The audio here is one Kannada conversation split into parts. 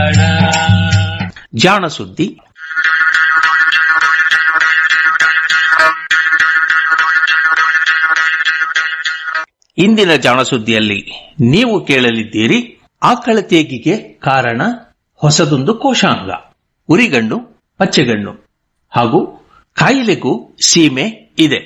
ಜಾಣ ಸುದ್ದಿ ಇಂದಿನ ಜಾಣ ಸುದ್ದಿಯಲ್ಲಿ ನೀವು ಕೇಳಲಿದ್ದೀರಿ ಆಕಳ ತೇಗಿಗೆ ಕಾರಣ ಹೊಸದೊಂದು ಕೋಶಾಂಗ ಉರಿಗಣ್ಣು ಪಚ್ಚೆಗಣ್ಣು ಹಾಗೂ ಕಾಯಿಲೆಗೂ ಸೀಮೆ ಇದೆ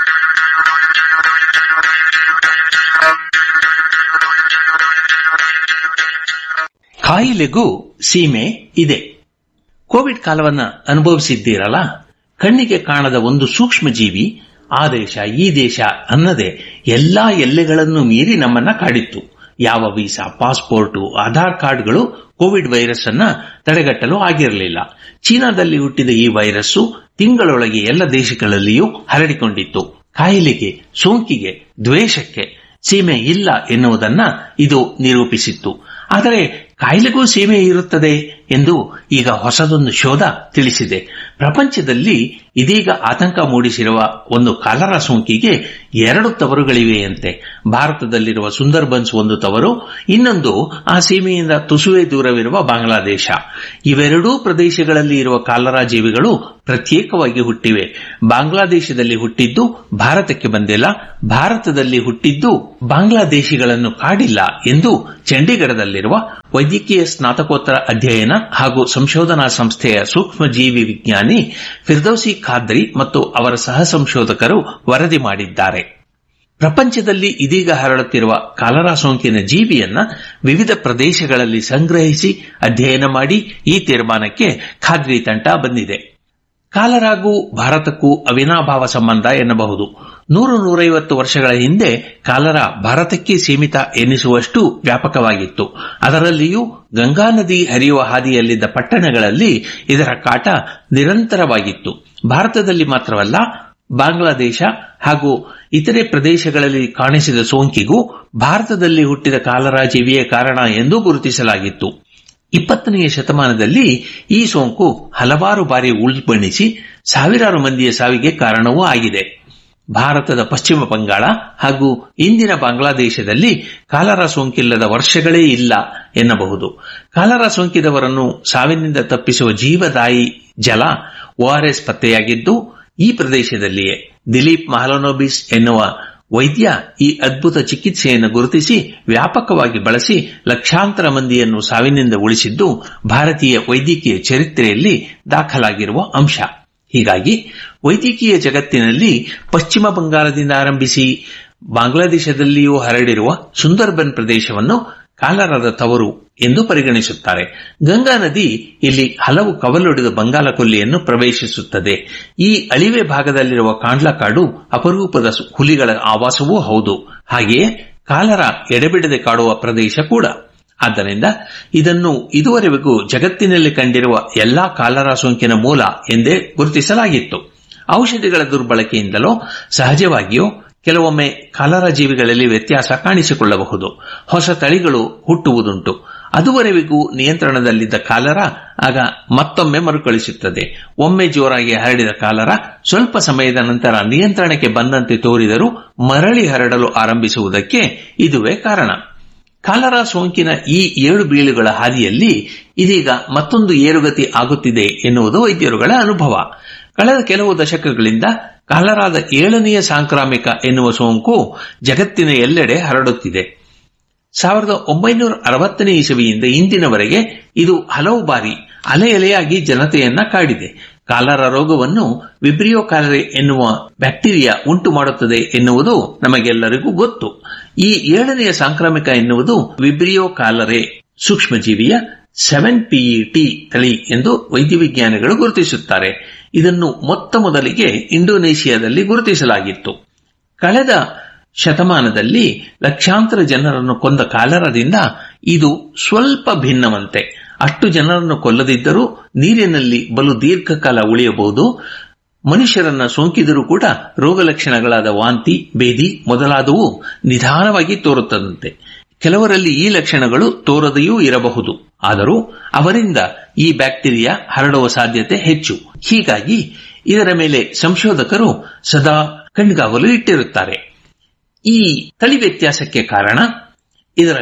ಕಾಯಿಲೆಗೂ ಸೀಮೆ ಇದೆ ಕೋವಿಡ್ ಕಾಲವನ್ನ ಅನುಭವಿಸಿದ್ದೀರಲ್ಲ ಕಣ್ಣಿಗೆ ಕಾಣದ ಒಂದು ಸೂಕ್ಷ್ಮ ಜೀವಿ ಆ ದೇಶ ಈ ದೇಶ ಅನ್ನದೆ ಎಲ್ಲಾ ಎಲ್ಲೆಗಳನ್ನು ಮೀರಿ ನಮ್ಮನ್ನ ಕಾಡಿತ್ತು ಯಾವ ವೀಸಾ ಪಾಸ್ಪೋರ್ಟ್ ಆಧಾರ್ ಕಾರ್ಡ್ಗಳು ಕೋವಿಡ್ ವೈರಸ್ ಅನ್ನ ತಡೆಗಟ್ಟಲು ಆಗಿರಲಿಲ್ಲ ಚೀನಾದಲ್ಲಿ ಹುಟ್ಟಿದ ಈ ವೈರಸ್ಸು ತಿಂಗಳೊಳಗೆ ಎಲ್ಲ ದೇಶಗಳಲ್ಲಿಯೂ ಹರಡಿಕೊಂಡಿತ್ತು ಕಾಯಿಲೆಗೆ ಸೋಂಕಿಗೆ ದ್ವೇಷಕ್ಕೆ ಸೀಮೆ ಇಲ್ಲ ಎನ್ನುವುದನ್ನ ಇದು ನಿರೂಪಿಸಿತ್ತು ಆದರೆ ಕಾಯಿಲೆಗೂ ಸೀಮೆ ಇರುತ್ತದೆ ಎಂದು ಈಗ ಹೊಸದೊಂದು ಶೋಧ ತಿಳಿಸಿದೆ ಪ್ರಪಂಚದಲ್ಲಿ ಇದೀಗ ಆತಂಕ ಮೂಡಿಸಿರುವ ಒಂದು ಕಾಲರಾ ಸೋಂಕಿಗೆ ಎರಡು ತವರುಗಳಿವೆಯಂತೆ ಭಾರತದಲ್ಲಿರುವ ಸುಂದರ್ಬನ್ಸ್ ಒಂದು ತವರು ಇನ್ನೊಂದು ಆ ಸೀಮೆಯಿಂದ ತುಸುವೆ ದೂರವಿರುವ ಬಾಂಗ್ಲಾದೇಶ ಇವೆರಡೂ ಪ್ರದೇಶಗಳಲ್ಲಿ ಇರುವ ಕಾಲರಾ ಜೀವಿಗಳು ಪ್ರತ್ಯೇಕವಾಗಿ ಹುಟ್ಟಿವೆ ಬಾಂಗ್ಲಾದೇಶದಲ್ಲಿ ಹುಟ್ಟಿದ್ದು ಭಾರತಕ್ಕೆ ಬಂದಿಲ್ಲ ಭಾರತದಲ್ಲಿ ಹುಟ್ಟಿದ್ದು ಬಾಂಗ್ಲಾದೇಶಿಗಳನ್ನು ಕಾಡಿಲ್ಲ ಎಂದು ಚಂಡೀಗಢದಲ್ಲಿರುವ ವೈದ್ಯಕೀಯ ಸ್ನಾತಕೋತ್ತರ ಅಧ್ಯಯನ ಹಾಗೂ ಸಂಶೋಧನಾ ಸಂಸ್ಥೆಯ ಸೂಕ್ಷ್ಮಜೀವಿ ವಿಜ್ಞಾನಿ ಫಿರ್ದೌಸಿ ಖಾದ್ರಿ ಮತ್ತು ಅವರ ಸಹ ಸಂಶೋಧಕರು ವರದಿ ಮಾಡಿದ್ದಾರೆ ಪ್ರಪಂಚದಲ್ಲಿ ಇದೀಗ ಹರಡುತ್ತಿರುವ ಕಾಲರಾ ಸೋಂಕಿನ ಜೀವಿಯನ್ನ ವಿವಿಧ ಪ್ರದೇಶಗಳಲ್ಲಿ ಸಂಗ್ರಹಿಸಿ ಅಧ್ಯಯನ ಮಾಡಿ ಈ ತೀರ್ಮಾನಕ್ಕೆ ಖಾದ್ರಿ ತಂಡ ಬಂದಿದೆ ಕಾಲರಾಗೂ ಭಾರತಕ್ಕೂ ಅವಿನಾಭಾವ ಸಂಬಂಧ ಎನ್ನಬಹುದು ನೂರು ನೂರೈವತ್ತು ವರ್ಷಗಳ ಹಿಂದೆ ಕಾಲರಾ ಭಾರತಕ್ಕೆ ಸೀಮಿತ ಎನ್ನಿಸುವಷ್ಟು ವ್ಯಾಪಕವಾಗಿತ್ತು ಅದರಲ್ಲಿಯೂ ಗಂಗಾ ನದಿ ಹರಿಯುವ ಹಾದಿಯಲ್ಲಿದ್ದ ಪಟ್ಟಣಗಳಲ್ಲಿ ಇದರ ಕಾಟ ನಿರಂತರವಾಗಿತ್ತು ಭಾರತದಲ್ಲಿ ಮಾತ್ರವಲ್ಲ ಬಾಂಗ್ಲಾದೇಶ ಹಾಗೂ ಇತರೆ ಪ್ರದೇಶಗಳಲ್ಲಿ ಕಾಣಿಸಿದ ಸೋಂಕಿಗೂ ಭಾರತದಲ್ಲಿ ಹುಟ್ಟಿದ ಕಾಲರಾ ಜೀವಿಯೇ ಕಾರಣ ಎಂದು ಗುರುತಿಸಲಾಗಿತ್ತು ಇಪ್ಪತ್ತನೆಯ ಶತಮಾನದಲ್ಲಿ ಈ ಸೋಂಕು ಹಲವಾರು ಬಾರಿ ಉಲ್ಬಣಿಸಿ ಸಾವಿರಾರು ಮಂದಿಯ ಸಾವಿಗೆ ಕಾರಣವೂ ಆಗಿದೆ ಭಾರತದ ಪಶ್ಚಿಮ ಬಂಗಾಳ ಹಾಗೂ ಇಂದಿನ ಬಾಂಗ್ಲಾದೇಶದಲ್ಲಿ ಕಾಲರಾ ಸೋಂಕಿಲ್ಲದ ವರ್ಷಗಳೇ ಇಲ್ಲ ಎನ್ನಬಹುದು ಕಾಲರಾ ಸೋಂಕಿದವರನ್ನು ಸಾವಿನಿಂದ ತಪ್ಪಿಸುವ ಜೀವದಾಯಿ ಜಲ ಓಆರ್ಎಸ್ ಪತ್ತೆಯಾಗಿದ್ದು ಈ ಪ್ರದೇಶದಲ್ಲಿಯೇ ದಿಲೀಪ್ ಮಹಲನೋಬಿಸ್ ಎನ್ನುವ ವೈದ್ಯ ಈ ಅದ್ಭುತ ಚಿಕಿತ್ಸೆಯನ್ನು ಗುರುತಿಸಿ ವ್ಯಾಪಕವಾಗಿ ಬಳಸಿ ಲಕ್ಷಾಂತರ ಮಂದಿಯನ್ನು ಸಾವಿನಿಂದ ಉಳಿಸಿದ್ದು ಭಾರತೀಯ ವೈದ್ಯಕೀಯ ಚರಿತ್ರೆಯಲ್ಲಿ ದಾಖಲಾಗಿರುವ ಅಂಶ ಹೀಗಾಗಿ ವೈದ್ಯಕೀಯ ಜಗತ್ತಿನಲ್ಲಿ ಪಶ್ಚಿಮ ಬಂಗಾಳದಿಂದ ಆರಂಭಿಸಿ ಬಾಂಗ್ಲಾದೇಶದಲ್ಲಿಯೂ ಹರಡಿರುವ ಸುಂದರ್ಬನ್ ಪ್ರದೇಶವನ್ನು ಕಾಲರಾದ ತವರು ಎಂದು ಪರಿಗಣಿಸುತ್ತಾರೆ ಗಂಗಾ ನದಿ ಇಲ್ಲಿ ಹಲವು ಕವಲೊಡೆದ ಬಂಗಾಲ ಕೊಲ್ಲಿಯನ್ನು ಪ್ರವೇಶಿಸುತ್ತದೆ ಈ ಅಳಿವೆ ಭಾಗದಲ್ಲಿರುವ ಕಾಂಡ್ಲಕಾಡು ಅಪರೂಪದ ಹುಲಿಗಳ ಆವಾಸವೂ ಹೌದು ಹಾಗೆಯೇ ಕಾಲರ ಎಡೆಬಿಡದೆ ಕಾಡುವ ಪ್ರದೇಶ ಕೂಡ ಆದ್ದರಿಂದ ಇದನ್ನು ಇದುವರೆಗೂ ಜಗತ್ತಿನಲ್ಲಿ ಕಂಡಿರುವ ಎಲ್ಲಾ ಕಾಲರಾ ಸೋಂಕಿನ ಮೂಲ ಎಂದೇ ಗುರುತಿಸಲಾಗಿತ್ತು ಔಷಧಿಗಳ ದುರ್ಬಳಕೆಯಿಂದಲೋ ಸಹಜವಾಗಿಯೋ ಕೆಲವೊಮ್ಮೆ ಕಾಲರಾ ಜೀವಿಗಳಲ್ಲಿ ವ್ಯತ್ಯಾಸ ಕಾಣಿಸಿಕೊಳ್ಳಬಹುದು ಹೊಸ ತಳಿಗಳು ಹುಟ್ಟುವುದುಂಟು ಅದುವರೆವಿಗೂ ನಿಯಂತ್ರಣದಲ್ಲಿದ್ದ ಕಾಲರಾ ಆಗ ಮತ್ತೊಮ್ಮೆ ಮರುಕಳಿಸುತ್ತದೆ ಒಮ್ಮೆ ಜೋರಾಗಿ ಹರಡಿದ ಕಾಲರಾ ಸ್ವಲ್ಪ ಸಮಯದ ನಂತರ ನಿಯಂತ್ರಣಕ್ಕೆ ಬಂದಂತೆ ತೋರಿದರೂ ಮರಳಿ ಹರಡಲು ಆರಂಭಿಸುವುದಕ್ಕೆ ಇದುವೇ ಕಾರಣ ಕಾಲರಾ ಸೋಂಕಿನ ಈ ಏಳು ಬೀಳುಗಳ ಹಾದಿಯಲ್ಲಿ ಇದೀಗ ಮತ್ತೊಂದು ಏರುಗತಿ ಆಗುತ್ತಿದೆ ಎನ್ನುವುದು ವೈದ್ಯರುಗಳ ಅನುಭವ ಕಳೆದ ಕೆಲವು ದಶಕಗಳಿಂದ ಕಾಲರಾದ ಏಳನೆಯ ಸಾಂಕ್ರಾಮಿಕ ಎನ್ನುವ ಸೋಂಕು ಜಗತ್ತಿನ ಎಲ್ಲೆಡೆ ಹರಡುತ್ತಿದೆ ಸಾವಿರದ ಒಂಬೈನೂರ ಅರವತ್ತನೇ ಇಸವಿಯಿಂದ ಇಂದಿನವರೆಗೆ ಇದು ಹಲವು ಬಾರಿ ಅಲೆ ಎಲೆಯಾಗಿ ಜನತೆಯನ್ನ ಕಾಡಿದೆ ಕಾಲರ ರೋಗವನ್ನು ವಿಬ್ರಿಯೋ ಕಾಲರೆ ಎನ್ನುವ ಬ್ಯಾಕ್ಟೀರಿಯಾ ಉಂಟು ಮಾಡುತ್ತದೆ ಎನ್ನುವುದು ನಮಗೆಲ್ಲರಿಗೂ ಗೊತ್ತು ಈ ಏಳನೆಯ ಸಾಂಕ್ರಾಮಿಕ ಎನ್ನುವುದು ವಿಬ್ರಿಯೋ ಕಾಲರೆ ಸೂಕ್ಷ್ಮಜೀವಿಯ ಸೆವೆನ್ ಪಿಇಟಿ ತಳಿ ಎಂದು ವೈದ್ಯವಿಜ್ಞಾನಿಗಳು ಗುರುತಿಸುತ್ತಾರೆ ಇದನ್ನು ಮೊತ್ತ ಮೊದಲಿಗೆ ಇಂಡೋನೇಷಿಯಾದಲ್ಲಿ ಗುರುತಿಸಲಾಗಿತ್ತು ಕಳೆದ ಶತಮಾನದಲ್ಲಿ ಲಕ್ಷಾಂತರ ಜನರನ್ನು ಕೊಂದ ಕಾಲರದಿಂದ ಇದು ಸ್ವಲ್ಪ ಭಿನ್ನವಂತೆ ಅಷ್ಟು ಜನರನ್ನು ಕೊಲ್ಲದಿದ್ದರೂ ನೀರಿನಲ್ಲಿ ಬಲು ದೀರ್ಘಕಾಲ ಉಳಿಯಬಹುದು ಮನುಷ್ಯರನ್ನ ಸೋಂಕಿದರೂ ಕೂಡ ರೋಗ ಲಕ್ಷಣಗಳಾದ ವಾಂತಿ ಬೇದಿ ಮೊದಲಾದವು ನಿಧಾನವಾಗಿ ತೋರುತ್ತದಂತೆ ಕೆಲವರಲ್ಲಿ ಈ ಲಕ್ಷಣಗಳು ತೋರದೆಯೂ ಇರಬಹುದು ಆದರೂ ಅವರಿಂದ ಈ ಬ್ಯಾಕ್ಟೀರಿಯಾ ಹರಡುವ ಸಾಧ್ಯತೆ ಹೆಚ್ಚು ಹೀಗಾಗಿ ಇದರ ಮೇಲೆ ಸಂಶೋಧಕರು ಸದಾ ಕಣ್ಗಾವಲು ಇಟ್ಟಿರುತ್ತಾರೆ ಈ ತಳಿ ವ್ಯತ್ಯಾಸಕ್ಕೆ ಕಾರಣ ಇದರಲ್ಲಿ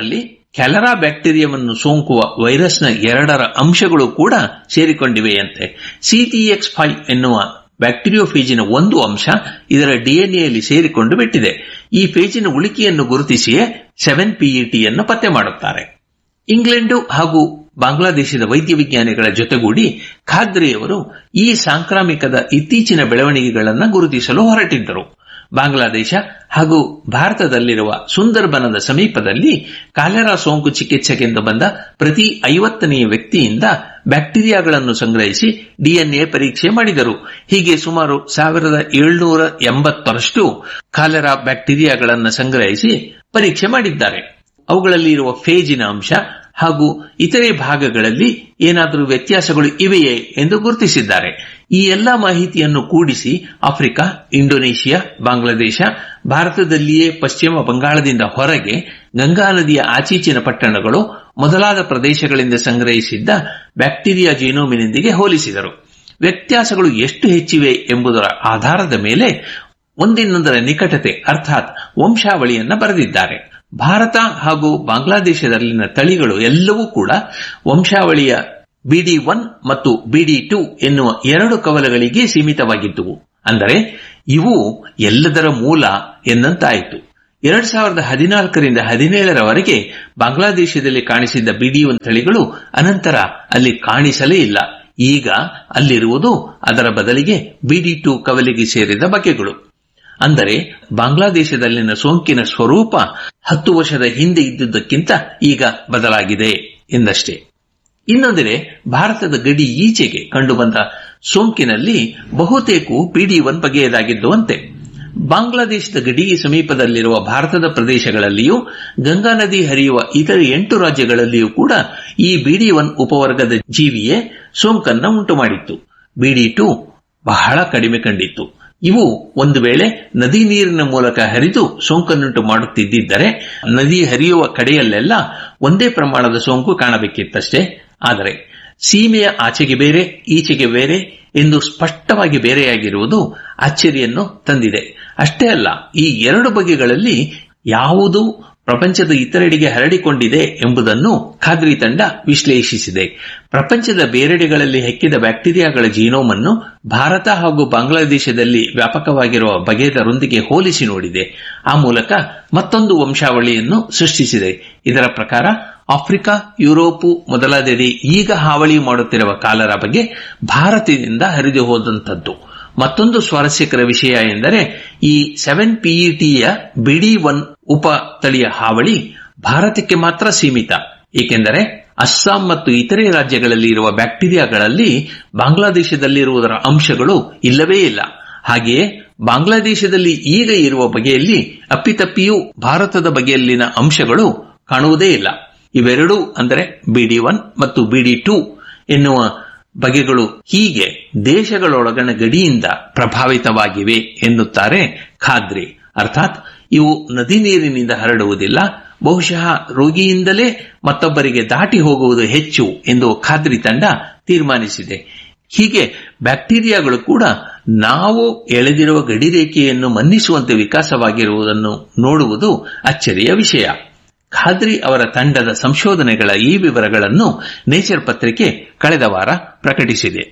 ಕ್ಯಾಲರಾ ಬ್ಯಾಕ್ಟೀರಿಯಾವನ್ನು ಸೋಂಕುವ ವೈರಸ್ನ ಎರಡರ ಅಂಶಗಳು ಕೂಡ ಸೇರಿಕೊಂಡಿವೆಯಂತೆ ಸಿಟಿಎಕ್ಸ್ ಫೈವ್ ಎನ್ನುವ ಬ್ಯಾಕ್ಟೀರಿಯೋಫೇಜಿನ ಒಂದು ಅಂಶ ಇದರ ಡಿಎನ್ಎಯಲ್ಲಿ ಸೇರಿಕೊಂಡು ಬಿಟ್ಟಿದೆ ಈ ಫೇಜಿನ ಉಳಿಕೆಯನ್ನು ಗುರುತಿಸಿಯೇ ಸೆವೆನ್ ಪಿಇಟಿಯನ್ನು ಪತ್ತೆ ಮಾಡುತ್ತಾರೆ ಇಂಗ್ಲೆಂಡು ಹಾಗೂ ಬಾಂಗ್ಲಾದೇಶದ ವೈದ್ಯ ವಿಜ್ಞಾನಿಗಳ ಜೊತೆಗೂಡಿ ಖಾದ್ರಿಯವರು ಈ ಸಾಂಕ್ರಾಮಿಕದ ಇತ್ತೀಚಿನ ಬೆಳವಣಿಗೆಗಳನ್ನು ಗುರುತಿಸಲು ಹೊರಟಿದ್ದರು ಬಾಂಗ್ಲಾದೇಶ ಹಾಗೂ ಭಾರತದಲ್ಲಿರುವ ಸುಂದರ್ಬನದ ಸಮೀಪದಲ್ಲಿ ಕಾಲೆರಾ ಸೋಂಕು ಚಿಕಿತ್ಸೆಗೆಂದು ಬಂದ ಪ್ರತಿ ಐವತ್ತನೆಯ ವ್ಯಕ್ತಿಯಿಂದ ಬ್ಯಾಕ್ಟೀರಿಯಾಗಳನ್ನು ಸಂಗ್ರಹಿಸಿ ಡಿಎನ್ಎ ಪರೀಕ್ಷೆ ಮಾಡಿದರು ಹೀಗೆ ಸುಮಾರು ಸಾವಿರದ ಏಳ್ನೂರ ಎಂಬತ್ತರಷ್ಟು ಕಾಲೆರಾ ಬ್ಯಾಕ್ಟೀರಿಯಾಗಳನ್ನು ಸಂಗ್ರಹಿಸಿ ಪರೀಕ್ಷೆ ಮಾಡಿದ್ದಾರೆ ಅವುಗಳಲ್ಲಿ ಇರುವ ಫೇಜಿನ ಅಂಶ ಹಾಗೂ ಇತರೆ ಭಾಗಗಳಲ್ಲಿ ಏನಾದರೂ ವ್ಯತ್ಯಾಸಗಳು ಇವೆಯೇ ಎಂದು ಗುರುತಿಸಿದ್ದಾರೆ ಈ ಎಲ್ಲಾ ಮಾಹಿತಿಯನ್ನು ಕೂಡಿಸಿ ಆಫ್ರಿಕಾ ಇಂಡೋನೇಷಿಯಾ ಬಾಂಗ್ಲಾದೇಶ ಭಾರತದಲ್ಲಿಯೇ ಪಶ್ಚಿಮ ಬಂಗಾಳದಿಂದ ಹೊರಗೆ ಗಂಗಾ ನದಿಯ ಆಚೀಚಿನ ಪಟ್ಟಣಗಳು ಮೊದಲಾದ ಪ್ರದೇಶಗಳಿಂದ ಸಂಗ್ರಹಿಸಿದ್ದ ಬ್ಯಾಕ್ಟೀರಿಯಾ ಜೀನೋಮಿನೊಂದಿಗೆ ಹೋಲಿಸಿದರು ವ್ಯತ್ಯಾಸಗಳು ಎಷ್ಟು ಹೆಚ್ಚಿವೆ ಎಂಬುದರ ಆಧಾರದ ಮೇಲೆ ಒಂದಿನ್ನೊಂದರ ನಿಕಟತೆ ಅರ್ಥಾತ್ ವಂಶಾವಳಿಯನ್ನ ಬರೆದಿದ್ದಾರೆ ಭಾರತ ಹಾಗೂ ಬಾಂಗ್ಲಾದೇಶದಲ್ಲಿನ ತಳಿಗಳು ಎಲ್ಲವೂ ಕೂಡ ವಂಶಾವಳಿಯ ಬಿಡಿ ಒನ್ ಮತ್ತು ಬಿಡಿ ಟು ಎನ್ನುವ ಎರಡು ಕವಲಗಳಿಗೆ ಸೀಮಿತವಾಗಿದ್ದುವು ಅಂದರೆ ಇವು ಎಲ್ಲದರ ಮೂಲ ಎಂದಂತಾಯಿತು ಎರಡ್ ಸಾವಿರದ ಹದಿನಾಲ್ಕರಿಂದ ಹದಿನೇಳರವರೆಗೆ ಬಾಂಗ್ಲಾದೇಶದಲ್ಲಿ ಕಾಣಿಸಿದ್ದ ಬಿಡಿ ಒನ್ ತಳಿಗಳು ಅನಂತರ ಅಲ್ಲಿ ಕಾಣಿಸಲೇ ಇಲ್ಲ ಈಗ ಅಲ್ಲಿರುವುದು ಅದರ ಬದಲಿಗೆ ಬಿಡಿ ಟು ಕವಲಿಗೆ ಸೇರಿದ ಬಗೆಗಳು ಅಂದರೆ ಬಾಂಗ್ಲಾದೇಶದಲ್ಲಿನ ಸೋಂಕಿನ ಸ್ವರೂಪ ಹತ್ತು ವರ್ಷದ ಹಿಂದೆ ಇದ್ದುದಕ್ಕಿಂತ ಈಗ ಬದಲಾಗಿದೆ ಎಂದಷ್ಟೇ ಇನ್ನೊಂದೆಡೆ ಭಾರತದ ಗಡಿ ಈಚೆಗೆ ಕಂಡುಬಂದ ಸೋಂಕಿನಲ್ಲಿ ಬಹುತೇಕವು ಪಿಡಿ ಒನ್ ಬಗೆಯದಾಗಿದ್ದುವಂತೆ ಬಾಂಗ್ಲಾದೇಶದ ಗಡಿ ಸಮೀಪದಲ್ಲಿರುವ ಭಾರತದ ಪ್ರದೇಶಗಳಲ್ಲಿಯೂ ಗಂಗಾ ನದಿ ಹರಿಯುವ ಇತರ ಎಂಟು ರಾಜ್ಯಗಳಲ್ಲಿಯೂ ಕೂಡ ಈ ಬಿಡಿ ಒನ್ ಉಪವರ್ಗದ ಜೀವಿಯೇ ಸೋಂಕನ್ನ ಉಂಟು ಮಾಡಿತ್ತು ಬಿಡಿ ಟು ಬಹಳ ಕಡಿಮೆ ಕಂಡಿತ್ತು ಇವು ಒಂದು ವೇಳೆ ನದಿ ನೀರಿನ ಮೂಲಕ ಹರಿದು ಸೋಂಕನ್ನುಂಟು ಮಾಡುತ್ತಿದ್ದರೆ ನದಿ ಹರಿಯುವ ಕಡೆಯಲ್ಲೆಲ್ಲ ಒಂದೇ ಪ್ರಮಾಣದ ಸೋಂಕು ಕಾಣಬೇಕಿತ್ತಷ್ಟೇ ಆದರೆ ಸೀಮೆಯ ಆಚೆಗೆ ಬೇರೆ ಈಚೆಗೆ ಬೇರೆ ಎಂದು ಸ್ಪಷ್ಟವಾಗಿ ಬೇರೆಯಾಗಿರುವುದು ಅಚ್ಚರಿಯನ್ನು ತಂದಿದೆ ಅಷ್ಟೇ ಅಲ್ಲ ಈ ಎರಡು ಬಗೆಗಳಲ್ಲಿ ಯಾವುದು ಪ್ರಪಂಚದ ಇತರೆಡೆಗೆ ಹರಡಿಕೊಂಡಿದೆ ಎಂಬುದನ್ನು ಖಾದ್ರಿ ತಂಡ ವಿಶ್ಲೇಷಿಸಿದೆ ಪ್ರಪಂಚದ ಬೇರೆಡೆಗಳಲ್ಲಿ ಹೆಕ್ಕಿದ ಬ್ಯಾಕ್ಟೀರಿಯಾಗಳ ಜೀನೋಮ್ ಅನ್ನು ಭಾರತ ಹಾಗೂ ಬಾಂಗ್ಲಾದೇಶದಲ್ಲಿ ವ್ಯಾಪಕವಾಗಿರುವ ಬಗೆದರೊಂದಿಗೆ ಹೋಲಿಸಿ ನೋಡಿದೆ ಆ ಮೂಲಕ ಮತ್ತೊಂದು ವಂಶಾವಳಿಯನ್ನು ಸೃಷ್ಟಿಸಿದೆ ಇದರ ಪ್ರಕಾರ ಆಫ್ರಿಕಾ ಯುರೋಪು ಮೊದಲಾದೆಡೆ ಈಗ ಹಾವಳಿ ಮಾಡುತ್ತಿರುವ ಕಾಲರ ಬಗ್ಗೆ ಭಾರತದಿಂದ ಹರಿದು ಹೋದಂಥದ್ದು ಮತ್ತೊಂದು ಸ್ವಾರಸ್ಯಕರ ವಿಷಯ ಎಂದರೆ ಈ ಸೆವೆನ್ ಪಿಇಟಿಯ ಬಿಡಿ ಒನ್ ಉಪ ತಳಿಯ ಹಾವಳಿ ಭಾರತಕ್ಕೆ ಮಾತ್ರ ಸೀಮಿತ ಏಕೆಂದರೆ ಅಸ್ಸಾಂ ಮತ್ತು ಇತರೆ ರಾಜ್ಯಗಳಲ್ಲಿ ಇರುವ ಬ್ಯಾಕ್ಟೀರಿಯಾಗಳಲ್ಲಿ ಬಾಂಗ್ಲಾದೇಶದಲ್ಲಿರುವುದರ ಅಂಶಗಳು ಇಲ್ಲವೇ ಇಲ್ಲ ಹಾಗೆಯೇ ಬಾಂಗ್ಲಾದೇಶದಲ್ಲಿ ಈಗ ಇರುವ ಬಗೆಯಲ್ಲಿ ಅಪ್ಪಿತಪ್ಪಿಯೂ ಭಾರತದ ಬಗೆಯಲ್ಲಿನ ಅಂಶಗಳು ಕಾಣುವುದೇ ಇಲ್ಲ ಇವೆರಡೂ ಅಂದರೆ ಬಿಡಿ ಒನ್ ಮತ್ತು ಬಿಡಿ ಟೂ ಎನ್ನುವ ಬಗೆಗಳು ಹೀಗೆ ದೇಶಗಳೊಳಗಣ ಗಡಿಯಿಂದ ಪ್ರಭಾವಿತವಾಗಿವೆ ಎನ್ನುತ್ತಾರೆ ಖಾದ್ರಿ ಅರ್ಥಾತ್ ಇವು ನದಿ ನೀರಿನಿಂದ ಹರಡುವುದಿಲ್ಲ ಬಹುಶಃ ರೋಗಿಯಿಂದಲೇ ಮತ್ತೊಬ್ಬರಿಗೆ ದಾಟಿ ಹೋಗುವುದು ಹೆಚ್ಚು ಎಂದು ಖಾದ್ರಿ ತಂಡ ತೀರ್ಮಾನಿಸಿದೆ ಹೀಗೆ ಬ್ಯಾಕ್ಟೀರಿಯಾಗಳು ಕೂಡ ನಾವು ಎಳೆದಿರುವ ಗಡಿರೇಖೆಯನ್ನು ಮನ್ನಿಸುವಂತೆ ವಿಕಾಸವಾಗಿರುವುದನ್ನು ನೋಡುವುದು ಅಚ್ಚರಿಯ ವಿಷಯ ಖಾದ್ರಿ ಅವರ ತಂಡದ ಸಂಶೋಧನೆಗಳ ಈ ವಿವರಗಳನ್ನು ನೇಚರ್ ಪತ್ರಿಕೆ ಕಳೆದ ವಾರ ಪ್ರಕಟಿಸಿದೆ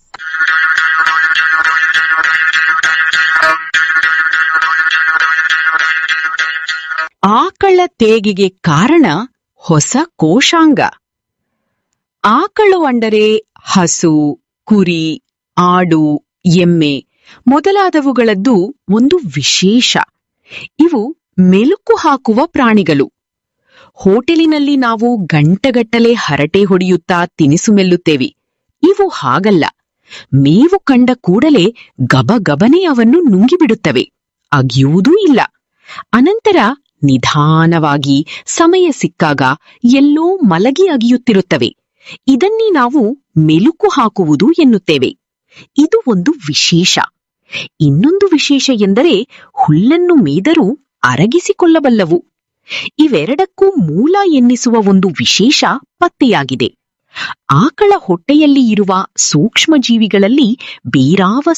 ಆಕಳ ತೇಗಿಗೆ ಕಾರಣ ಹೊಸ ಕೋಶಾಂಗ ಆಕಳು ಅಂದರೆ ಹಸು ಕುರಿ ಆಡು ಎಮ್ಮೆ ಮೊದಲಾದವುಗಳದ್ದು ಒಂದು ವಿಶೇಷ ಇವು ಮೆಲುಕು ಹಾಕುವ ಪ್ರಾಣಿಗಳು ಹೋಟೆಲಿನಲ್ಲಿ ನಾವು ಗಂಟಗಟ್ಟಲೆ ಹರಟೆ ಹೊಡೆಯುತ್ತಾ ತಿನಿಸು ಮೆಲ್ಲುತ್ತೇವೆ ಇವು ಹಾಗಲ್ಲ ಮೇವು ಕಂಡ ಕೂಡಲೇ ಗಬಗಬನೆ ಅವನ್ನು ನುಂಗಿಬಿಡುತ್ತವೆ ಅಗಿಯುವುದೂ ಇಲ್ಲ ಅನಂತರ ನಿಧಾನವಾಗಿ ಸಮಯ ಸಿಕ್ಕಾಗ ಎಲ್ಲೋ ಮಲಗಿ ಅಗಿಯುತ್ತಿರುತ್ತವೆ ಇದನ್ನೇ ನಾವು ಮೆಲುಕು ಹಾಕುವುದು ಎನ್ನುತ್ತೇವೆ ಇದು ಒಂದು ವಿಶೇಷ ಇನ್ನೊಂದು ವಿಶೇಷ ಎಂದರೆ ಹುಲ್ಲನ್ನು ಮೇದರೂ ಅರಗಿಸಿಕೊಳ್ಳಬಲ್ಲವು ಇವೆರಡಕ್ಕೂ ಮೂಲ ಎನ್ನಿಸುವ ಒಂದು ವಿಶೇಷ ಪತ್ತೆಯಾಗಿದೆ ಆಕಳ ಹೊಟ್ಟೆಯಲ್ಲಿ ಇರುವ ಸೂಕ್ಷ್ಮಜೀವಿಗಳಲ್ಲಿ ಬೇರಾವ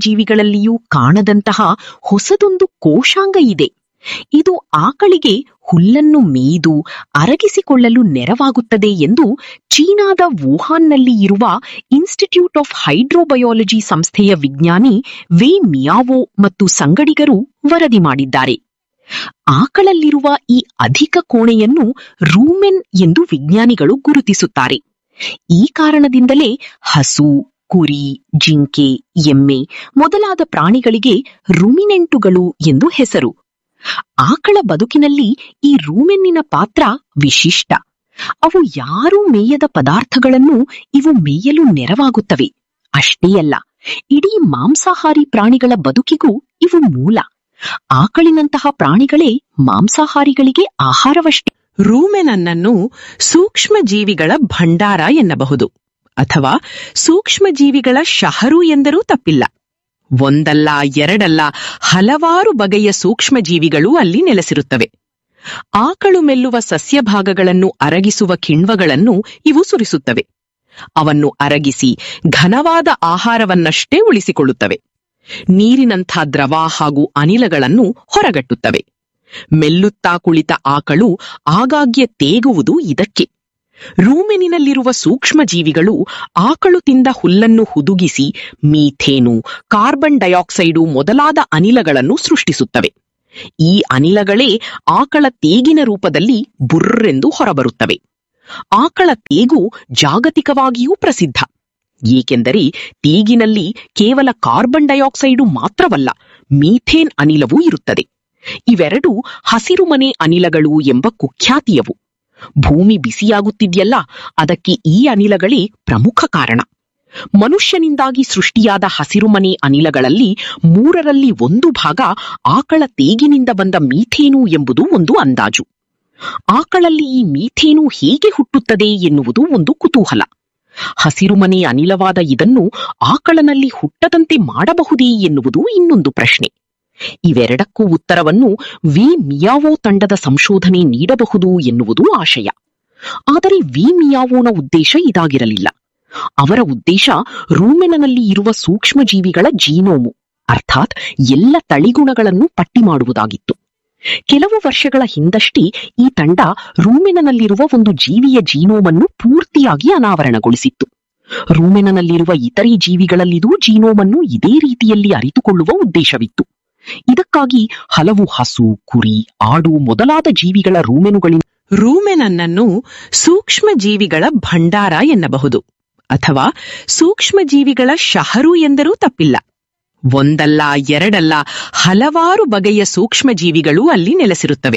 ಸೂಕ್ಷ್ಮಜೀವಿಗಳಲ್ಲಿಯೂ ಕಾಣದಂತಹ ಹೊಸದೊಂದು ಕೋಶಾಂಗ ಇದೆ ಇದು ಆಕಳಿಗೆ ಹುಲ್ಲನ್ನು ಮೇಯ್ದು ಅರಗಿಸಿಕೊಳ್ಳಲು ನೆರವಾಗುತ್ತದೆ ಎಂದು ಚೀನಾದ ವುಹಾನ್ನಲ್ಲಿ ಇರುವ ಇನ್ಸ್ಟಿಟ್ಯೂಟ್ ಆಫ್ ಹೈಡ್ರೋಬಯಾಲಜಿ ಸಂಸ್ಥೆಯ ವಿಜ್ಞಾನಿ ವೇ ಮಿಯಾವೋ ಮತ್ತು ಸಂಗಡಿಗರು ವರದಿ ಮಾಡಿದ್ದಾರೆ ಆಕಳಲ್ಲಿರುವ ಈ ಅಧಿಕ ಕೋಣೆಯನ್ನು ರೂಮೆನ್ ಎಂದು ವಿಜ್ಞಾನಿಗಳು ಗುರುತಿಸುತ್ತಾರೆ ಈ ಕಾರಣದಿಂದಲೇ ಹಸು ಕುರಿ ಜಿಂಕೆ ಎಮ್ಮೆ ಮೊದಲಾದ ಪ್ರಾಣಿಗಳಿಗೆ ರುಮಿನೆಂಟುಗಳು ಎಂದು ಹೆಸರು ಆಕಳ ಬದುಕಿನಲ್ಲಿ ಈ ರೂಮೆನ್ನಿನ ಪಾತ್ರ ವಿಶಿಷ್ಟ ಅವು ಯಾರೂ ಮೇಯದ ಪದಾರ್ಥಗಳನ್ನು ಇವು ಮೇಯಲು ನೆರವಾಗುತ್ತವೆ ಅಷ್ಟೇ ಅಲ್ಲ ಇಡೀ ಮಾಂಸಾಹಾರಿ ಪ್ರಾಣಿಗಳ ಬದುಕಿಗೂ ಇವು ಮೂಲ ಆಕಳಿನಂತಹ ಪ್ರಾಣಿಗಳೇ ಮಾಂಸಾಹಾರಿಗಳಿಗೆ ಆಹಾರವಷ್ಟೇ ರೂಮೆನನ್ನನ್ನು ಸೂಕ್ಷ್ಮ ಜೀವಿಗಳ ಭಂಡಾರ ಎನ್ನಬಹುದು ಅಥವಾ ಸೂಕ್ಷ್ಮ ಜೀವಿಗಳ ಶಹರು ಎಂದರೂ ತಪ್ಪಿಲ್ಲ ಒಂದಲ್ಲ ಎರಡಲ್ಲ ಹಲವಾರು ಬಗೆಯ ಸೂಕ್ಷ್ಮ ಜೀವಿಗಳು ಅಲ್ಲಿ ನೆಲೆಸಿರುತ್ತವೆ ಆಕಳು ಮೆಲ್ಲುವ ಸಸ್ಯ ಭಾಗಗಳನ್ನು ಅರಗಿಸುವ ಕಿಣ್ವಗಳನ್ನು ಇವು ಸುರಿಸುತ್ತವೆ ಅವನ್ನು ಅರಗಿಸಿ ಘನವಾದ ಆಹಾರವನ್ನಷ್ಟೇ ಉಳಿಸಿಕೊಳ್ಳುತ್ತವೆ ನೀರಿನಂಥ ದ್ರವ ಹಾಗೂ ಅನಿಲಗಳನ್ನು ಹೊರಗಟ್ಟುತ್ತವೆ ಮೆಲ್ಲುತ್ತಾ ಕುಳಿತ ಆಕಳು ಆಗಾಗ್ಗೆ ತೇಗುವುದು ಇದಕ್ಕೆ ರೂಮೆನಿನಲ್ಲಿರುವ ಸೂಕ್ಷ್ಮ ಜೀವಿಗಳು ಆಕಳು ತಿಂದ ಹುಲ್ಲನ್ನು ಹುದುಗಿಸಿ ಮೀಥೇನು ಕಾರ್ಬನ್ ಡೈಆಕ್ಸೈಡು ಮೊದಲಾದ ಅನಿಲಗಳನ್ನು ಸೃಷ್ಟಿಸುತ್ತವೆ ಈ ಅನಿಲಗಳೇ ಆಕಳ ತೇಗಿನ ರೂಪದಲ್ಲಿ ಬುರ್ರೆಂದು ಹೊರಬರುತ್ತವೆ ಆಕಳ ತೇಗು ಜಾಗತಿಕವಾಗಿಯೂ ಪ್ರಸಿದ್ಧ ಏಕೆಂದರೆ ತೇಗಿನಲ್ಲಿ ಕೇವಲ ಕಾರ್ಬನ್ ಡೈಆಕ್ಸೈಡು ಮಾತ್ರವಲ್ಲ ಮೀಥೇನ್ ಅನಿಲವೂ ಇರುತ್ತದೆ ಇವೆರಡೂ ಹಸಿರುಮನೆ ಅನಿಲಗಳು ಎಂಬ ಕುಖ್ಯಾತಿಯವು ಭೂಮಿ ಬಿಸಿಯಾಗುತ್ತಿದೆಯಲ್ಲ ಅದಕ್ಕೆ ಈ ಅನಿಲಗಳೇ ಪ್ರಮುಖ ಕಾರಣ ಮನುಷ್ಯನಿಂದಾಗಿ ಸೃಷ್ಟಿಯಾದ ಹಸಿರುಮನೆ ಅನಿಲಗಳಲ್ಲಿ ಮೂರರಲ್ಲಿ ಒಂದು ಭಾಗ ಆಕಳ ತೇಗಿನಿಂದ ಬಂದ ಮೀಥೇನು ಎಂಬುದು ಒಂದು ಅಂದಾಜು ಆಕಳಲ್ಲಿ ಈ ಮೀಥೇನು ಹೇಗೆ ಹುಟ್ಟುತ್ತದೆ ಎನ್ನುವುದು ಒಂದು ಕುತೂಹಲ ಹಸಿರುಮನೆ ಅನಿಲವಾದ ಇದನ್ನು ಆಕಳನಲ್ಲಿ ಹುಟ್ಟದಂತೆ ಮಾಡಬಹುದೇ ಎನ್ನುವುದು ಇನ್ನೊಂದು ಪ್ರಶ್ನೆ ಇವೆರಡಕ್ಕೂ ಉತ್ತರವನ್ನು ವಿ ಮಿಯಾವೋ ತಂಡದ ಸಂಶೋಧನೆ ನೀಡಬಹುದು ಎನ್ನುವುದು ಆಶಯ ಆದರೆ ವಿ ಮಿಯಾವೋನ ಉದ್ದೇಶ ಇದಾಗಿರಲಿಲ್ಲ ಅವರ ಉದ್ದೇಶ ರೂಮೆನಲ್ಲಿ ಇರುವ ಸೂಕ್ಷ್ಮ ಜೀವಿಗಳ ಜೀನೋಮು ಅರ್ಥಾತ್ ಎಲ್ಲ ತಳಿಗುಣಗಳನ್ನು ಪಟ್ಟಿ ಮಾಡುವುದಾಗಿತ್ತು ಕೆಲವು ವರ್ಷಗಳ ಹಿಂದಷ್ಟೇ ಈ ತಂಡ ರೂಮೆನಲ್ಲಿರುವ ಒಂದು ಜೀವಿಯ ಜೀನೋಮನ್ನು ಪೂರ್ತಿಯಾಗಿ ಅನಾವರಣಗೊಳಿಸಿತ್ತು ರೂಮೆನಲ್ಲಿರುವ ಇತರೆ ಜೀವಿಗಳಲ್ಲಿದೂ ಜೀನೋಮನ್ನು ಇದೇ ರೀತಿಯಲ್ಲಿ ಅರಿತುಕೊಳ್ಳುವ ಉದ್ದೇಶವಿತ್ತು ಇದಕ್ಕಾಗಿ ಹಲವು ಹಸು ಕುರಿ ಆಡು ಮೊದಲಾದ ಜೀವಿಗಳ ರೂಮೆನುಗಳಿಂದ ರೂಮೆನನ್ನನ್ನು ಸೂಕ್ಷ್ಮ ಜೀವಿಗಳ ಭಂಡಾರ ಎನ್ನಬಹುದು ಅಥವಾ ಸೂಕ್ಷ್ಮ ಜೀವಿಗಳ ಶಹರು ಎಂದರೂ ತಪ್ಪಿಲ್ಲ ಒಂದಲ್ಲ ಎರಡಲ್ಲ ಹಲವಾರು ಬಗೆಯ ಸೂಕ್ಷ್ಮ ಜೀವಿಗಳು ಅಲ್ಲಿ ನೆಲೆಸಿರುತ್ತವೆ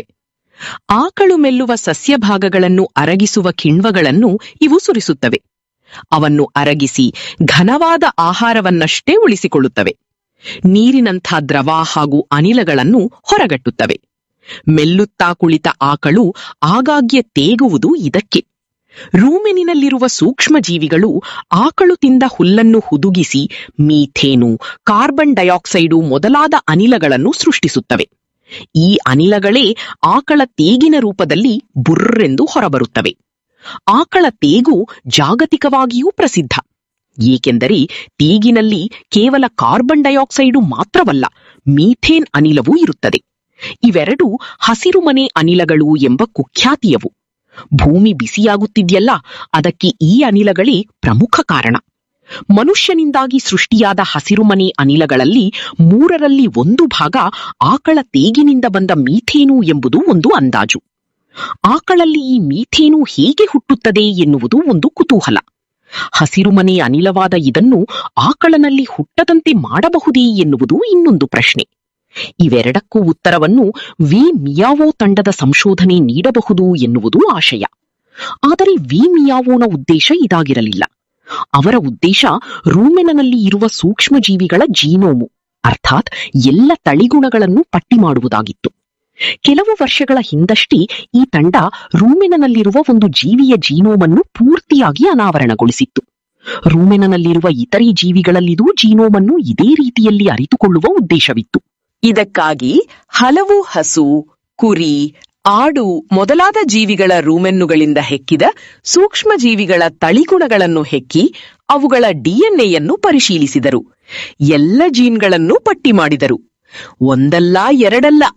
ಆಕಳು ಮೆಲ್ಲುವ ಸಸ್ಯ ಭಾಗಗಳನ್ನು ಅರಗಿಸುವ ಕಿಣ್ವಗಳನ್ನು ಇವು ಸುರಿಸುತ್ತವೆ ಅವನ್ನು ಅರಗಿಸಿ ಘನವಾದ ಆಹಾರವನ್ನಷ್ಟೇ ಉಳಿಸಿಕೊಳ್ಳುತ್ತವೆ ನೀರಿನಂಥ ದ್ರವ ಹಾಗೂ ಅನಿಲಗಳನ್ನು ಹೊರಗಟ್ಟುತ್ತವೆ ಮೆಲ್ಲುತ್ತಾ ಕುಳಿತ ಆಕಳು ಆಗಾಗ್ಗೆ ತೇಗುವುದು ಇದಕ್ಕೆ ರೂಮೆನಿನಲ್ಲಿರುವ ಸೂಕ್ಷ್ಮ ಜೀವಿಗಳು ಆಕಳು ತಿಂದ ಹುಲ್ಲನ್ನು ಹುದುಗಿಸಿ ಮೀಥೇನು ಕಾರ್ಬನ್ ಡೈಆಕ್ಸೈಡು ಮೊದಲಾದ ಅನಿಲಗಳನ್ನು ಸೃಷ್ಟಿಸುತ್ತವೆ ಈ ಅನಿಲಗಳೇ ಆಕಳ ತೇಗಿನ ರೂಪದಲ್ಲಿ ಬುರ್ರೆಂದು ಹೊರಬರುತ್ತವೆ ಆಕಳ ತೇಗು ಜಾಗತಿಕವಾಗಿಯೂ ಪ್ರಸಿದ್ಧ ಏಕೆಂದರೆ ತೇಗಿನಲ್ಲಿ ಕೇವಲ ಕಾರ್ಬನ್ ಡೈಆಕ್ಸೈಡು ಮಾತ್ರವಲ್ಲ ಮೀಥೇನ್ ಅನಿಲವೂ ಇರುತ್ತದೆ ಇವೆರಡೂ ಹಸಿರುಮನೆ ಅನಿಲಗಳು ಎಂಬ ಕುಖ್ಯಾತಿಯವು ಭೂಮಿ ಬಿಸಿಯಾಗುತ್ತಿದೆಯಲ್ಲ ಅದಕ್ಕೆ ಈ ಅನಿಲಗಳೇ ಪ್ರಮುಖ ಕಾರಣ ಮನುಷ್ಯನಿಂದಾಗಿ ಸೃಷ್ಟಿಯಾದ ಹಸಿರುಮನೆ ಅನಿಲಗಳಲ್ಲಿ ಮೂರರಲ್ಲಿ ಒಂದು ಭಾಗ ಆಕಳ ತೇಗಿನಿಂದ ಬಂದ ಮೀಥೇನು ಎಂಬುದು ಒಂದು ಅಂದಾಜು ಆಕಳಲ್ಲಿ ಈ ಮೀಥೇನು ಹೇಗೆ ಹುಟ್ಟುತ್ತದೆ ಎನ್ನುವುದು ಒಂದು ಕುತೂಹಲ ಹಸಿರುಮನೆ ಅನಿಲವಾದ ಇದನ್ನು ಆಕಳನಲ್ಲಿ ಹುಟ್ಟದಂತೆ ಮಾಡಬಹುದೇ ಎನ್ನುವುದು ಇನ್ನೊಂದು ಪ್ರಶ್ನೆ ಇವೆರಡಕ್ಕೂ ಉತ್ತರವನ್ನು ವಿ ಮಿಯಾವೋ ತಂಡದ ಸಂಶೋಧನೆ ನೀಡಬಹುದು ಎನ್ನುವುದು ಆಶಯ ಆದರೆ ವಿ ಮಿಯಾವೋನ ಉದ್ದೇಶ ಇದಾಗಿರಲಿಲ್ಲ ಅವರ ಉದ್ದೇಶ ರೂಮೆನಲ್ಲಿ ಇರುವ ಸೂಕ್ಷ್ಮ ಜೀವಿಗಳ ಜೀನೋಮು ಅರ್ಥಾತ್ ಎಲ್ಲ ತಳಿಗುಣಗಳನ್ನು ಪಟ್ಟಿ ಮಾಡುವುದಾಗಿತ್ತು ಕೆಲವು ವರ್ಷಗಳ ಹಿಂದಷ್ಟೇ ಈ ತಂಡ ರೂಮೆನಲ್ಲಿರುವ ಒಂದು ಜೀವಿಯ ಜೀನೋಮನ್ನು ಪೂರ್ತಿಯಾಗಿ ಅನಾವರಣಗೊಳಿಸಿತ್ತು ರೂಮೆನಲ್ಲಿರುವ ಇತರೆ ಜೀವಿಗಳಲ್ಲಿದೂ ಜೀನೋಮನ್ನು ಇದೇ ರೀತಿಯಲ್ಲಿ ಅರಿತುಕೊಳ್ಳುವ ಉದ್ದೇಶವಿತ್ತು ಇದಕ್ಕಾಗಿ ಹಲವು ಹಸು ಕುರಿ ಆಡು ಮೊದಲಾದ ಜೀವಿಗಳ ರೂಮೆನ್ನುಗಳಿಂದ ಹೆಕ್ಕಿದ ಸೂಕ್ಷ್ಮ ಜೀವಿಗಳ ತಳಿಗುಣಗಳನ್ನು ಹೆಕ್ಕಿ ಅವುಗಳ ಡಿಎನ್ಎಯನ್ನು ಪರಿಶೀಲಿಸಿದರು ಎಲ್ಲ ಜೀನ್ಗಳನ್ನು ಪಟ್ಟಿ ಮಾಡಿದರು ಒಂದಲ್ಲ ಎರಡಲ್ಲ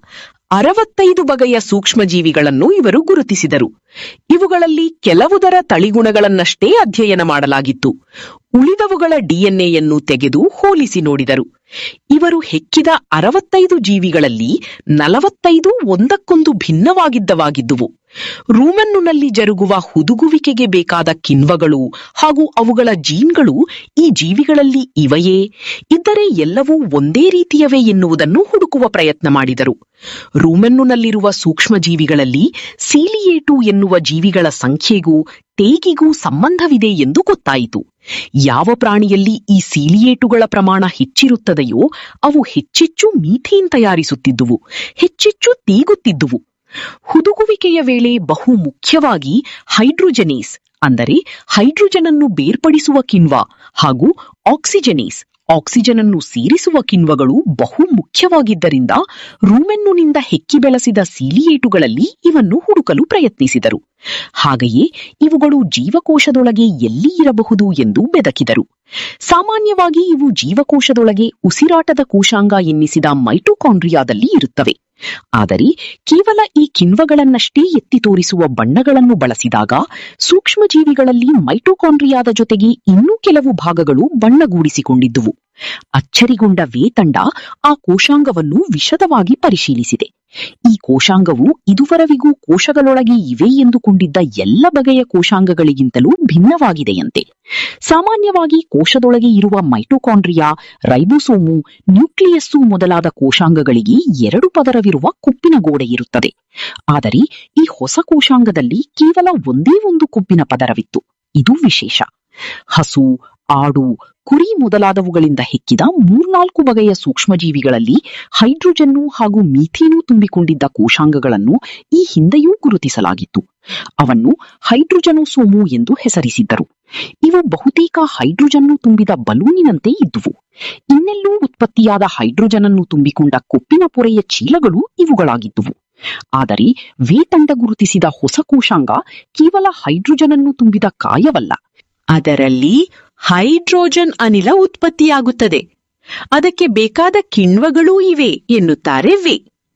ಅರವತ್ತೈದು ಬಗೆಯ ಸೂಕ್ಷ್ಮಜೀವಿಗಳನ್ನು ಇವರು ಗುರುತಿಸಿದರು ಇವುಗಳಲ್ಲಿ ಕೆಲವುದರ ತಳಿಗುಣಗಳನ್ನಷ್ಟೇ ಅಧ್ಯಯನ ಮಾಡಲಾಗಿತ್ತು ಉಳಿದವುಗಳ ಡಿಎನ್ಎಯನ್ನು ತೆಗೆದು ಹೋಲಿಸಿ ನೋಡಿದರು ಇವರು ಹೆಕ್ಕಿದ ಅರವತ್ತೈದು ಜೀವಿಗಳಲ್ಲಿ ನಲವತ್ತೈದು ಒಂದಕ್ಕೊಂದು ಭಿನ್ನವಾಗಿದ್ದವಾಗಿದ್ದುವು ರೂಮನ್ನುನಲ್ಲಿ ಜರುಗುವ ಹುದುಗುವಿಕೆಗೆ ಬೇಕಾದ ಕಿಣ್ವಗಳು ಹಾಗೂ ಅವುಗಳ ಜೀನ್ಗಳು ಈ ಜೀವಿಗಳಲ್ಲಿ ಇವೆಯೇ ಇದ್ದರೆ ಎಲ್ಲವೂ ಒಂದೇ ರೀತಿಯವೇ ಎನ್ನುವುದನ್ನು ಹುಡುಕುವ ಪ್ರಯತ್ನ ಮಾಡಿದರು ರೂಮೆನ್ನುನಲ್ಲಿರುವ ಸೂಕ್ಷ್ಮಜೀವಿಗಳಲ್ಲಿ ಸೀಲಿಯೇಟು ಎನ್ನುವ ಜೀವಿಗಳ ಸಂಖ್ಯೆಗೂ ತೇಗಿಗೂ ಸಂಬಂಧವಿದೆ ಎಂದು ಗೊತ್ತಾಯಿತು ಯಾವ ಪ್ರಾಣಿಯಲ್ಲಿ ಈ ಸೀಲಿಯೇಟುಗಳ ಪ್ರಮಾಣ ಹೆಚ್ಚಿರುತ್ತದೆಯೋ ಅವು ಹೆಚ್ಚೆಚ್ಚು ಮೀಥೇನ್ ತಯಾರಿಸುತ್ತಿದ್ದುವು ಹೆಚ್ಚೆಚ್ಚು ತೇಗುತ್ತಿದ್ದುವು ಹುದುಗುವಿಕೆಯ ವೇಳೆ ಬಹು ಮುಖ್ಯವಾಗಿ ಹೈಡ್ರೋಜನೇಸ್ ಅಂದರೆ ಹೈಡ್ರೋಜನ್ ಅನ್ನು ಬೇರ್ಪಡಿಸುವ ಕಿಣ್ವ ಹಾಗೂ ಆಕ್ಸಿಜನೇಸ್ ಆಕ್ಸಿಜನ್ ಅನ್ನು ಸೇರಿಸುವ ಕಿಣ್ವಗಳು ಬಹು ಮುಖ್ಯವಾಗಿದ್ದರಿಂದ ರೂಮೆನ್ನುನಿಂದ ಹೆಕ್ಕಿ ಬೆಳೆಸಿದ ಸೀಲಿಯೇಟುಗಳಲ್ಲಿ ಇವನ್ನು ಹುಡುಕಲು ಪ್ರಯತ್ನಿಸಿದರು ಹಾಗೆಯೇ ಇವುಗಳು ಜೀವಕೋಶದೊಳಗೆ ಎಲ್ಲಿ ಇರಬಹುದು ಎಂದು ಬೆದಕಿದರು ಸಾಮಾನ್ಯವಾಗಿ ಇವು ಜೀವಕೋಶದೊಳಗೆ ಉಸಿರಾಟದ ಕೋಶಾಂಗ ಎನ್ನಿಸಿದ ಮೈಟೋಕಾಂಡ್ರಿಯಾದಲ್ಲಿ ಇರುತ್ತವೆ ಆದರೆ ಕೇವಲ ಈ ಕಿಣ್ವಗಳನ್ನಷ್ಟೇ ಎತ್ತಿ ತೋರಿಸುವ ಬಣ್ಣಗಳನ್ನು ಬಳಸಿದಾಗ ಸೂಕ್ಷ್ಮಜೀವಿಗಳಲ್ಲಿ ಮೈಟೋಕಾಂಡ್ರಿಯಾದ ಜೊತೆಗೆ ಇನ್ನೂ ಕೆಲವು ಭಾಗಗಳು ಬಣ್ಣಗೂಡಿಸಿಕೊಂಡಿದ್ದುವು ಅಚ್ಚರಿಗೊಂಡ ವೇತಂಡ ಆ ಕೋಶಾಂಗವನ್ನು ವಿಶದವಾಗಿ ಪರಿಶೀಲಿಸಿದೆ ಈ ಕೋಶಾಂಗವು ಇದುವರೆವಿಗೂ ಕೋಶಗಳೊಳಗೆ ಇವೆ ಎಂದುಕೊಂಡಿದ್ದ ಎಲ್ಲ ಬಗೆಯ ಕೋಶಾಂಗಗಳಿಗಿಂತಲೂ ಭಿನ್ನವಾಗಿದೆಯಂತೆ ಸಾಮಾನ್ಯವಾಗಿ ಕೋಶದೊಳಗೆ ಇರುವ ಮೈಟೋಕಾಂಡ್ರಿಯಾ ರೈಬೋಸೋಮು ನ್ಯೂಕ್ಲಿಯಸ್ಸು ಮೊದಲಾದ ಕೋಶಾಂಗಗಳಿಗೆ ಎರಡು ಪದರವಿರುವ ಕುಪ್ಪಿನ ಗೋಡೆ ಇರುತ್ತದೆ ಆದರೆ ಈ ಹೊಸ ಕೋಶಾಂಗದಲ್ಲಿ ಕೇವಲ ಒಂದೇ ಒಂದು ಕುಪ್ಪಿನ ಪದರವಿತ್ತು ಇದು ವಿಶೇಷ ಹಸು ಆಡು ಕುರಿ ಮೊದಲಾದವುಗಳಿಂದ ಹೆಕ್ಕಿದ ಮೂರ್ನಾಲ್ಕು ಬಗೆಯ ಸೂಕ್ಷ್ಮಜೀವಿಗಳಲ್ಲಿ ಹೈಡ್ರೋಜನ್ನು ಹಾಗೂ ಮೀಥೇನು ತುಂಬಿಕೊಂಡಿದ್ದ ಕೋಶಾಂಗಗಳನ್ನು ಈ ಹಿಂದೆಯೂ ಗುರುತಿಸಲಾಗಿತ್ತು ಅವನ್ನು ಹೈಡ್ರೋಜನೋಸೋಮು ಎಂದು ಹೆಸರಿಸಿದ್ದರು ಇವು ಬಹುತೇಕ ಹೈಡ್ರೋಜನ್ನು ತುಂಬಿದ ಬಲೂನಿನಂತೆ ಇದ್ದುವು ಇನ್ನೆಲ್ಲೂ ಉತ್ಪತ್ತಿಯಾದ ಹೈಡ್ರೋಜನ್ ಅನ್ನು ತುಂಬಿಕೊಂಡ ಕೊಪ್ಪಿನ ಪೊರೆಯ ಚೀಲಗಳು ಇವುಗಳಾಗಿದ್ದುವು ಆದರೆ ವೇತಂಡ ಗುರುತಿಸಿದ ಹೊಸ ಕೋಶಾಂಗ ಕೇವಲ ಹೈಡ್ರೋಜನ್ ಅನ್ನು ತುಂಬಿದ ಕಾಯವಲ್ಲ ಅದರಲ್ಲಿ ಹೈಡ್ರೋಜನ್ ಅನಿಲ ಉತ್ಪತ್ತಿಯಾಗುತ್ತದೆ ಅದಕ್ಕೆ ಬೇಕಾದ ಕಿಣ್ವಗಳೂ ಇವೆ ಎನ್ನುತ್ತಾರೆ ವೇ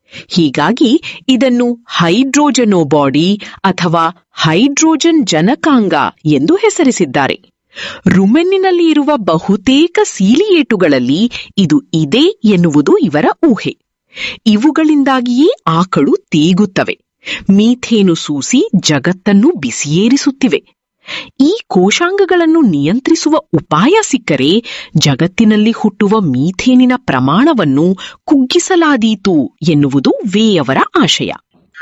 ಹೀಗಾಗಿ ಇದನ್ನು ಹೈಡ್ರೋಜನೋ ಬಾಡಿ ಅಥವಾ ಹೈಡ್ರೋಜನ್ ಜನಕಾಂಗ ಎಂದು ಹೆಸರಿಸಿದ್ದಾರೆ ರುಮೆನ್ನಿನಲ್ಲಿ ಇರುವ ಬಹುತೇಕ ಸೀಲಿಯೇಟುಗಳಲ್ಲಿ ಇದು ಇದೆ ಎನ್ನುವುದು ಇವರ ಊಹೆ ಇವುಗಳಿಂದಾಗಿಯೇ ಆಕಳು ತೇಗುತ್ತವೆ ಮೀಥೇನು ಸೂಸಿ ಜಗತ್ತನ್ನು ಬಿಸಿಯೇರಿಸುತ್ತಿವೆ ಈ ಕೋಶಾಂಗಗಳನ್ನು ನಿಯಂತ್ರಿಸುವ ಉಪಾಯ ಸಿಕ್ಕರೆ ಜಗತ್ತಿನಲ್ಲಿ ಹುಟ್ಟುವ ಮೀಥೇನಿನ ಪ್ರಮಾಣವನ್ನು ಕುಗ್ಗಿಸಲಾದೀತು ಎನ್ನುವುದು ವೇಯವರ ಆಶಯ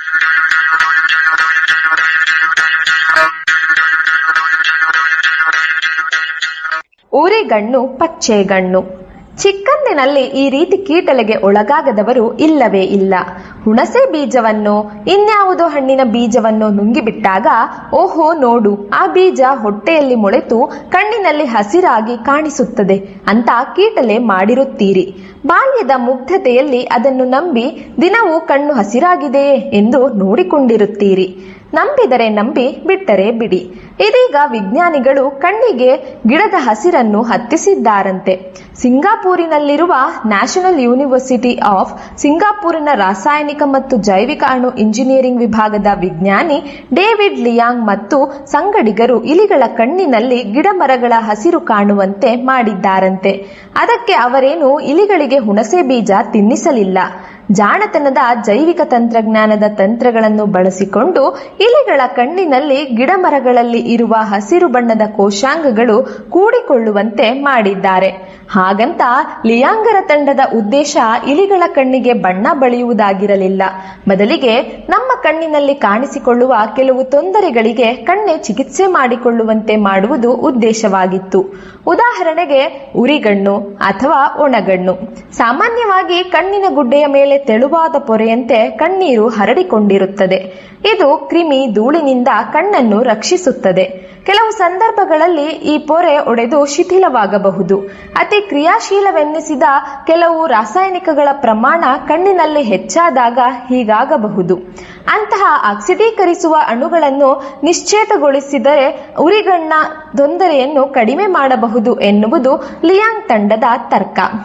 ಉರಿಗಣ್ಣು ಪಚ್ಚೆಗಣ್ಣು ಚಿಕ್ಕಂದಿನಲ್ಲಿ ಈ ರೀತಿ ಕೀಟಲೆಗೆ ಒಳಗಾಗದವರು ಇಲ್ಲವೇ ಇಲ್ಲ ಹುಣಸೆ ಬೀಜವನ್ನು ಇನ್ಯಾವುದೋ ಹಣ್ಣಿನ ಬೀಜವನ್ನು ನುಂಗಿಬಿಟ್ಟಾಗ ಓಹೋ ನೋಡು ಆ ಬೀಜ ಹೊಟ್ಟೆಯಲ್ಲಿ ಮೊಳೆತು ಕಣ್ಣಿನಲ್ಲಿ ಹಸಿರಾಗಿ ಕಾಣಿಸುತ್ತದೆ ಅಂತ ಕೀಟಲೆ ಮಾಡಿರುತ್ತೀರಿ ಬಾಲ್ಯದ ಮುಗ್ಧತೆಯಲ್ಲಿ ಅದನ್ನು ನಂಬಿ ದಿನವೂ ಕಣ್ಣು ಹಸಿರಾಗಿದೆಯೇ ಎಂದು ನೋಡಿಕೊಂಡಿರುತ್ತೀರಿ ನಂಬಿದರೆ ನಂಬಿ ಬಿಟ್ಟರೆ ಬಿಡಿ ಇದೀಗ ವಿಜ್ಞಾನಿಗಳು ಕಣ್ಣಿಗೆ ಗಿಡದ ಹಸಿರನ್ನು ಹತ್ತಿಸಿದ್ದಾರಂತೆ ಸಿಂಗಾಪೂರಿನಲ್ಲಿರುವ ನ್ಯಾಷನಲ್ ಯೂನಿವರ್ಸಿಟಿ ಆಫ್ ಸಿಂಗಾಪೂರಿನ ರಾಸಾಯನಿಕ ಮತ್ತು ಜೈವಿಕ ಅಣು ಇಂಜಿನಿಯರಿಂಗ್ ವಿಭಾಗದ ವಿಜ್ಞಾನಿ ಡೇವಿಡ್ ಲಿಯಾಂಗ್ ಮತ್ತು ಸಂಗಡಿಗರು ಇಲಿಗಳ ಕಣ್ಣಿನಲ್ಲಿ ಗಿಡಮರಗಳ ಹಸಿರು ಕಾಣುವಂತೆ ಮಾಡಿದ್ದಾರಂತೆ ಅದಕ್ಕೆ ಅವರೇನು ಇಲಿಗಳಿಗೆ ಹುಣಸೆ ಬೀಜ ತಿನ್ನಿಸಲಿಲ್ಲ ಜಾಣತನದ ಜೈವಿಕ ತಂತ್ರಜ್ಞಾನದ ತಂತ್ರಗಳನ್ನು ಬಳಸಿಕೊಂಡು ಇಲಿಗಳ ಕಣ್ಣಿನಲ್ಲಿ ಗಿಡಮರಗಳಲ್ಲಿ ಇರುವ ಹಸಿರು ಬಣ್ಣದ ಕೋಶಾಂಗಗಳು ಕೂಡಿಕೊಳ್ಳುವಂತೆ ಮಾಡಿದ್ದಾರೆ ಹಾಗಂತ ಲಿಯಾಂಗರ ತಂಡದ ಉದ್ದೇಶ ಇಲಿಗಳ ಕಣ್ಣಿಗೆ ಬಣ್ಣ ಬಳಿಯುವುದಾಗಿರಲಿಲ್ಲ ಬದಲಿಗೆ ನಮ್ಮ ಕಣ್ಣಿನಲ್ಲಿ ಕಾಣಿಸಿಕೊಳ್ಳುವ ಕೆಲವು ತೊಂದರೆಗಳಿಗೆ ಕಣ್ಣೆ ಚಿಕಿತ್ಸೆ ಮಾಡಿಕೊಳ್ಳುವಂತೆ ಮಾಡುವುದು ಉದ್ದೇಶವಾಗಿತ್ತು ಉದಾಹರಣೆಗೆ ಉರಿಗಣ್ಣು ಅಥವಾ ಒಣಗಣ್ಣು ಸಾಮಾನ್ಯವಾಗಿ ಕಣ್ಣಿನ ಗುಡ್ಡೆಯ ಮೇಲೆ ತೆಳುವಾದ ಪೊರೆಯಂತೆ ಕಣ್ಣೀರು ಹರಡಿಕೊಂಡಿರುತ್ತದೆ ಇದು ಕ್ರಿಮಿ ಧೂಳಿನಿಂದ ಕಣ್ಣನ್ನು ರಕ್ಷಿಸುತ್ತದೆ ಕೆಲವು ಸಂದರ್ಭಗಳಲ್ಲಿ ಈ ಪೊರೆ ಒಡೆದು ಶಿಥಿಲವಾಗಬಹುದು ಅತಿ ಕ್ರಿಯಾಶೀಲವೆನ್ನಿಸಿದ ಕೆಲವು ರಾಸಾಯನಿಕಗಳ ಪ್ರಮಾಣ ಕಣ್ಣಿನಲ್ಲಿ ಹೆಚ್ಚಾದಾಗ ಹೀಗಾಗಬಹುದು ಅಂತಹ ಆಕ್ಸಿಡೀಕರಿಸುವ ಅಣುಗಳನ್ನು ನಿಶ್ಚೇತಗೊಳಿಸಿದರೆ ಉರಿಗಣ್ಣ ತೊಂದರೆಯನ್ನು ಕಡಿಮೆ ಮಾಡಬಹುದು ಎನ್ನುವುದು ಲಿಯಾಂಗ್ ತಂಡದ ತರ್ಕ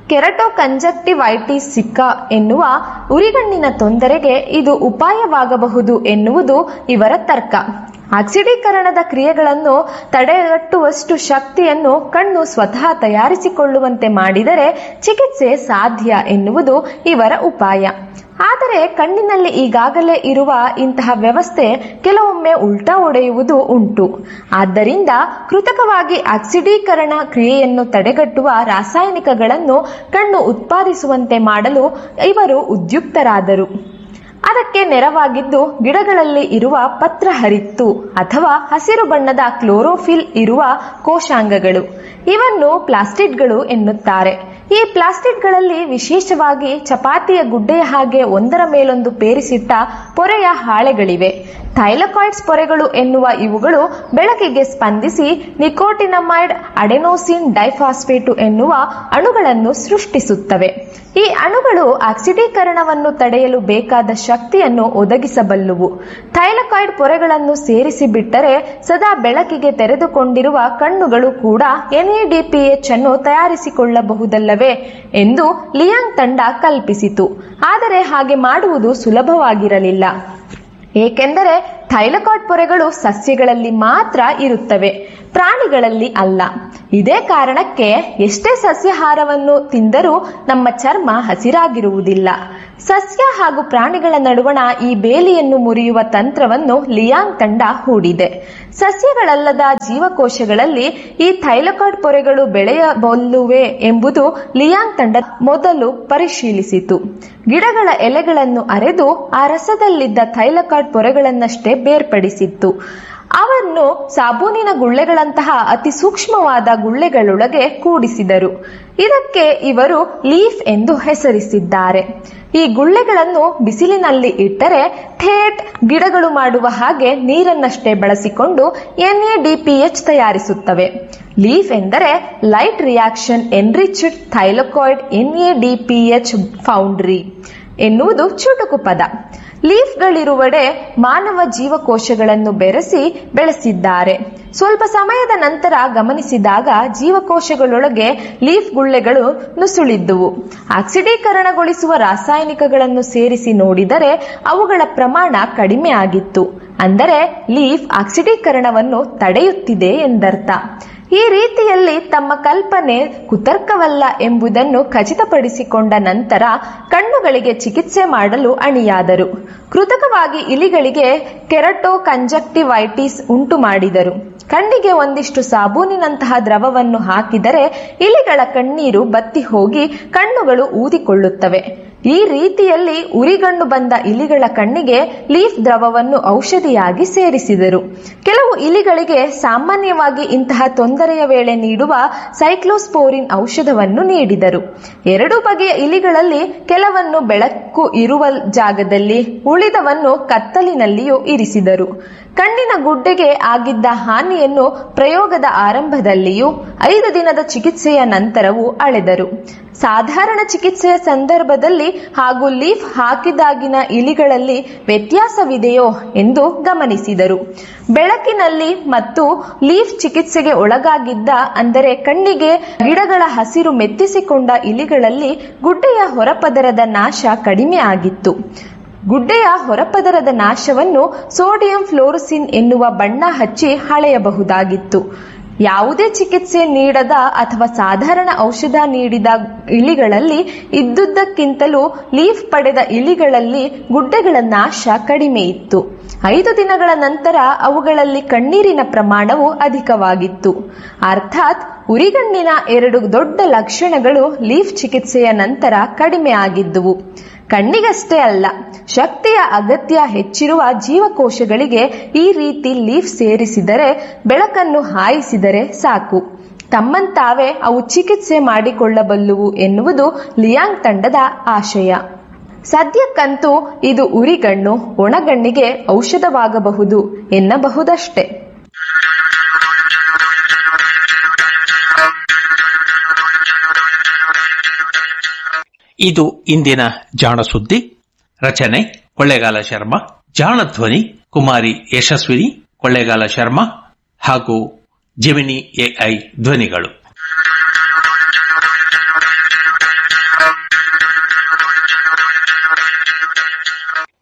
ಕೆರಟೋ ಕಂಜಕ್ಟಿವೈಟಿಸ್ ಸಿಕ್ಕ ಎನ್ನುವ ಉರಿಗಣ್ಣಿನ ತೊಂದರೆಗೆ ಇದು ಉಪಾಯವಾಗಬಹುದು ಎನ್ನುವುದು ಇವರ ತರ್ಕ ಆಕ್ಸಿಡೀಕರಣದ ಕ್ರಿಯೆಗಳನ್ನು ತಡೆಗಟ್ಟುವಷ್ಟು ಶಕ್ತಿಯನ್ನು ಕಣ್ಣು ಸ್ವತಃ ತಯಾರಿಸಿಕೊಳ್ಳುವಂತೆ ಮಾಡಿದರೆ ಚಿಕಿತ್ಸೆ ಸಾಧ್ಯ ಎನ್ನುವುದು ಇವರ ಉಪಾಯ ಆದರೆ ಕಣ್ಣಿನಲ್ಲಿ ಈಗಾಗಲೇ ಇರುವ ಇಂತಹ ವ್ಯವಸ್ಥೆ ಕೆಲವೊಮ್ಮೆ ಉಲ್ಟಾ ಒಡೆಯುವುದು ಉಂಟು ಆದ್ದರಿಂದ ಕೃತಕವಾಗಿ ಆಕ್ಸಿಡೀಕರಣ ಕ್ರಿಯೆಯನ್ನು ತಡೆಗಟ್ಟುವ ರಾಸಾಯನಿಕಗಳನ್ನು ಕಣ್ಣು ಉತ್ಪಾದಿಸುವಂತೆ ಮಾಡಲು ಇವರು ಉದ್ಯುಕ್ತರಾದರು ಅದಕ್ಕೆ ನೆರವಾಗಿದ್ದು ಗಿಡಗಳಲ್ಲಿ ಇರುವ ಪತ್ರಹರಿತ್ತು ಅಥವಾ ಹಸಿರು ಬಣ್ಣದ ಕ್ಲೋರೋಫಿಲ್ ಇರುವ ಕೋಶಾಂಗಗಳು ಇವನ್ನು ಪ್ಲಾಸ್ಟಿಡ್ಗಳು ಎನ್ನುತ್ತಾರೆ ಈ ಪ್ಲಾಸ್ಟಿಡ್ಗಳಲ್ಲಿ ವಿಶೇಷವಾಗಿ ಚಪಾತಿಯ ಗುಡ್ಡೆಯ ಹಾಗೆ ಒಂದರ ಮೇಲೊಂದು ಪೇರಿಸಿಟ್ಟ ಪೊರೆಯ ಹಾಳೆಗಳಿವೆ ಥೈಲಕಾಯ್ಡ್ಸ್ ಪೊರೆಗಳು ಎನ್ನುವ ಇವುಗಳು ಬೆಳಕಿಗೆ ಸ್ಪಂದಿಸಿ ನಿಕೋಟಿನಮೈಡ್ ಅಡೆನೋಸಿನ್ ಡೈಫಾಸ್ಫೇಟು ಎನ್ನುವ ಅಣುಗಳನ್ನು ಸೃಷ್ಟಿಸುತ್ತವೆ ಈ ಅಣುಗಳು ಆಕ್ಸಿಡೀಕರಣವನ್ನು ತಡೆಯಲು ಬೇಕಾದ ಶಕ್ತಿಯನ್ನು ಒದಗಿಸಬಲ್ಲುವು ಥೈಲಕಾಯ್ಡ್ ಪೊರೆಗಳನ್ನು ಸೇರಿಸಿ ಬಿಟ್ಟರೆ ಸದಾ ಬೆಳಕಿಗೆ ತೆರೆದುಕೊಂಡಿರುವ ಕಣ್ಣುಗಳು ಕೂಡ ಎನ್ಎಡಿಪಿಎಚ್ ಅನ್ನು ತಯಾರಿಸಿಕೊಳ್ಳಬಹುದಲ್ಲವೇ ಎಂದು ಲಿಯಾಂಗ್ ತಂಡ ಕಲ್ಪಿಸಿತು ಆದರೆ ಹಾಗೆ ಮಾಡುವುದು ಸುಲಭವಾಗಿರಲಿಲ್ಲ ಏಕೆಂದರೆ ಥೈಲಕಾಯ್ಡ್ ಪೊರೆಗಳು ಸಸ್ಯಗಳಲ್ಲಿ ಮಾತ್ರ ಇರುತ್ತವೆ ಪ್ರಾಣಿಗಳಲ್ಲಿ ಅಲ್ಲ ಇದೇ ಕಾರಣಕ್ಕೆ ಎಷ್ಟೇ ಸಸ್ಯಾಹಾರವನ್ನು ತಿಂದರೂ ನಮ್ಮ ಚರ್ಮ ಹಸಿರಾಗಿರುವುದಿಲ್ಲ ಸಸ್ಯ ಹಾಗೂ ಪ್ರಾಣಿಗಳ ನಡುವಣ ಈ ಬೇಲಿಯನ್ನು ಮುರಿಯುವ ತಂತ್ರವನ್ನು ಲಿಯಾಂಗ್ ತಂಡ ಹೂಡಿದೆ ಸಸ್ಯಗಳಲ್ಲದ ಜೀವಕೋಶಗಳಲ್ಲಿ ಈ ಥೈಲಕಾಯ್ಡ್ ಪೊರೆಗಳು ಬೆಳೆಯಬಲ್ಲುವೆ ಎಂಬುದು ಲಿಯಾಂಗ್ ತಂಡ ಮೊದಲು ಪರಿಶೀಲಿಸಿತು ಗಿಡಗಳ ಎಲೆಗಳನ್ನು ಅರೆದು ಆ ರಸದಲ್ಲಿದ್ದ ಥೈಲಕಾಯ್ಡ್ ಪೊರೆಗಳನ್ನಷ್ಟೇ ಬೇರ್ಪಡಿಸಿತ್ತು ಅವನ್ನು ಸಾಬೂನಿನ ಗುಳ್ಳೆಗಳಂತಹ ಅತಿ ಸೂಕ್ಷ್ಮವಾದ ಗುಳ್ಳೆಗಳೊಳಗೆ ಕೂಡಿಸಿದರು ಇದಕ್ಕೆ ಇವರು ಲೀಫ್ ಎಂದು ಹೆಸರಿಸಿದ್ದಾರೆ ಈ ಗುಳ್ಳೆಗಳನ್ನು ಬಿಸಿಲಿನಲ್ಲಿ ಇಟ್ಟರೆ ಥೇಟ್ ಗಿಡಗಳು ಮಾಡುವ ಹಾಗೆ ನೀರನ್ನಷ್ಟೇ ಬಳಸಿಕೊಂಡು ಎನ್ಎಡಿಪಿಎಚ್ ತಯಾರಿಸುತ್ತವೆ ಲೀಫ್ ಎಂದರೆ light reaction enriched thylakoid NADPH foundry ಎನ್ನುವುದು ಚುಟುಕು ಪದ ಲೀಫ್ಗಳಿರುವಡೆ ಮಾನವ ಜೀವಕೋಶಗಳನ್ನು ಬೆರೆಸಿ ಬೆಳೆಸಿದ್ದಾರೆ ಸ್ವಲ್ಪ ಸಮಯದ ನಂತರ ಗಮನಿಸಿದಾಗ ಜೀವಕೋಶಗಳೊಳಗೆ ಲೀಫ್ ಗುಳ್ಳೆಗಳು ನುಸುಳಿದ್ದುವು ಆಕ್ಸಿಡೀಕರಣಗೊಳಿಸುವ ರಾಸಾಯನಿಕಗಳನ್ನು ಸೇರಿಸಿ ನೋಡಿದರೆ ಅವುಗಳ ಪ್ರಮಾಣ ಕಡಿಮೆ ಆಗಿತ್ತು ಅಂದರೆ ಲೀಫ್ ಆಕ್ಸಿಡೀಕರಣವನ್ನು ತಡೆಯುತ್ತಿದೆ ಎಂದರ್ಥ ಈ ರೀತಿಯಲ್ಲಿ ತಮ್ಮ ಕಲ್ಪನೆ ಕುತರ್ಕವಲ್ಲ ಎಂಬುದನ್ನು ಖಚಿತಪಡಿಸಿಕೊಂಡ ನಂತರ ಕಣ್ಣುಗಳಿಗೆ ಚಿಕಿತ್ಸೆ ಮಾಡಲು ಅಣಿಯಾದರು ಕೃತಕವಾಗಿ ಇಲಿಗಳಿಗೆ ಕೆರಟೋ ಕಂಜಕ್ಟಿವೈಟಿಸ್ ಉಂಟು ಮಾಡಿದರು ಕಣ್ಣಿಗೆ ಒಂದಿಷ್ಟು ಸಾಬೂನಿನಂತಹ ದ್ರವವನ್ನು ಹಾಕಿದರೆ ಇಲಿಗಳ ಕಣ್ಣೀರು ಬತ್ತಿ ಹೋಗಿ ಕಣ್ಣುಗಳು ಊದಿಕೊಳ್ಳುತ್ತವೆ ಈ ರೀತಿಯಲ್ಲಿ ಉರಿಗಣ್ಣು ಬಂದ ಇಲಿಗಳ ಕಣ್ಣಿಗೆ ಲೀಫ್ ದ್ರವವನ್ನು ಔಷಧಿಯಾಗಿ ಸೇರಿಸಿದರು ಕೆಲವು ಇಲಿಗಳಿಗೆ ಸಾಮಾನ್ಯವಾಗಿ ಇಂತಹ ತೊಂದರೆಯ ವೇಳೆ ನೀಡುವ ಸೈಕ್ಲೋಸ್ಪೋರಿನ್ ಔಷಧವನ್ನು ನೀಡಿದರು ಎರಡು ಬಗೆಯ ಇಲಿಗಳಲ್ಲಿ ಕೆಲವನ್ನು ಬೆಳಕು ಇರುವ ಜಾಗದಲ್ಲಿ ಉಳಿದವನ್ನು ಕತ್ತಲಿನಲ್ಲಿಯೂ ಇರಿಸಿದರು ಕಣ್ಣಿನ ಗುಡ್ಡೆಗೆ ಆಗಿದ್ದ ಹಾನಿಯನ್ನು ಪ್ರಯೋಗದ ಆರಂಭದಲ್ಲಿಯೂ ಐದು ದಿನದ ಚಿಕಿತ್ಸೆಯ ನಂತರವೂ ಅಳೆದರು ಸಾಧಾರಣ ಚಿಕಿತ್ಸೆಯ ಸಂದರ್ಭದಲ್ಲಿ ಹಾಗೂ ಲೀಫ್ ಹಾಕಿದಾಗಿನ ಇಲಿಗಳಲ್ಲಿ ವ್ಯತ್ಯಾಸವಿದೆಯೋ ಎಂದು ಗಮನಿಸಿದರು ಬೆಳಕಿನಲ್ಲಿ ಮತ್ತು ಲೀಫ್ ಚಿಕಿತ್ಸೆಗೆ ಒಳಗಾಗಿದ್ದ ಅಂದರೆ ಕಣ್ಣಿಗೆ ಗಿಡಗಳ ಹಸಿರು ಮೆತ್ತಿಸಿಕೊಂಡ ಇಲಿಗಳಲ್ಲಿ ಗುಡ್ಡೆಯ ಹೊರಪದರದ ನಾಶ ಕಡಿಮೆ ಆಗಿತ್ತು ಗುಡ್ಡೆಯ ಹೊರಪದರದ ನಾಶವನ್ನು ಸೋಡಿಯಂ ಫ್ಲೋರಸಿನ್ ಎನ್ನುವ ಬಣ್ಣ ಹಚ್ಚಿ ಹಳೆಯಬಹುದಾಗಿತ್ತು ಯಾವುದೇ ಚಿಕಿತ್ಸೆ ನೀಡದ ಅಥವಾ ಸಾಧಾರಣ ಔಷಧ ನೀಡಿದ ಇಲಿಗಳಲ್ಲಿ ಇದ್ದುದಕ್ಕಿಂತಲೂ ಲೀಫ್ ಪಡೆದ ಇಲಿಗಳಲ್ಲಿ ಗುಡ್ಡೆಗಳ ನಾಶ ಕಡಿಮೆ ಇತ್ತು ಐದು ದಿನಗಳ ನಂತರ ಅವುಗಳಲ್ಲಿ ಕಣ್ಣೀರಿನ ಪ್ರಮಾಣವು ಅಧಿಕವಾಗಿತ್ತು ಅರ್ಥಾತ್ ಉರಿಗಣ್ಣಿನ ಎರಡು ದೊಡ್ಡ ಲಕ್ಷಣಗಳು ಲೀಫ್ ಚಿಕಿತ್ಸೆಯ ನಂತರ ಕಡಿಮೆ ಆಗಿದ್ದುವು ಕಣ್ಣಿಗಷ್ಟೇ ಅಲ್ಲ ಶಕ್ತಿಯ ಅಗತ್ಯ ಹೆಚ್ಚಿರುವ ಜೀವಕೋಶಗಳಿಗೆ ಈ ರೀತಿ ಲೀಫ್ ಸೇರಿಸಿದರೆ ಬೆಳಕನ್ನು ಹಾಯಿಸಿದರೆ ಸಾಕು ತಮ್ಮಂತಾವೇ ಅವು ಚಿಕಿತ್ಸೆ ಮಾಡಿಕೊಳ್ಳಬಲ್ಲುವು ಎನ್ನುವುದು ಲಿಯಾಂಗ್ ತಂಡದ ಆಶಯ ಸದ್ಯಕ್ಕಂತೂ ಇದು ಉರಿಗಣ್ಣು ಒಣಗಣ್ಣಿಗೆ ಔಷಧವಾಗಬಹುದು ಎನ್ನಬಹುದಷ್ಟೇ ಇದು ಇಂದಿನ ಜಾಣ ಸುದ್ದಿ ರಚನೆ ಕೊಳ್ಳೇಗಾಲ ಶರ್ಮಾ ಜಾಣ ಧ್ವನಿ ಕುಮಾರಿ ಯಶಸ್ವಿನಿ ಕೊಳ್ಳೇಗಾಲ ಶರ್ಮಾ ಹಾಗೂ ಜೆಮಿನಿ ಎಐ ಧ್ವನಿಗಳು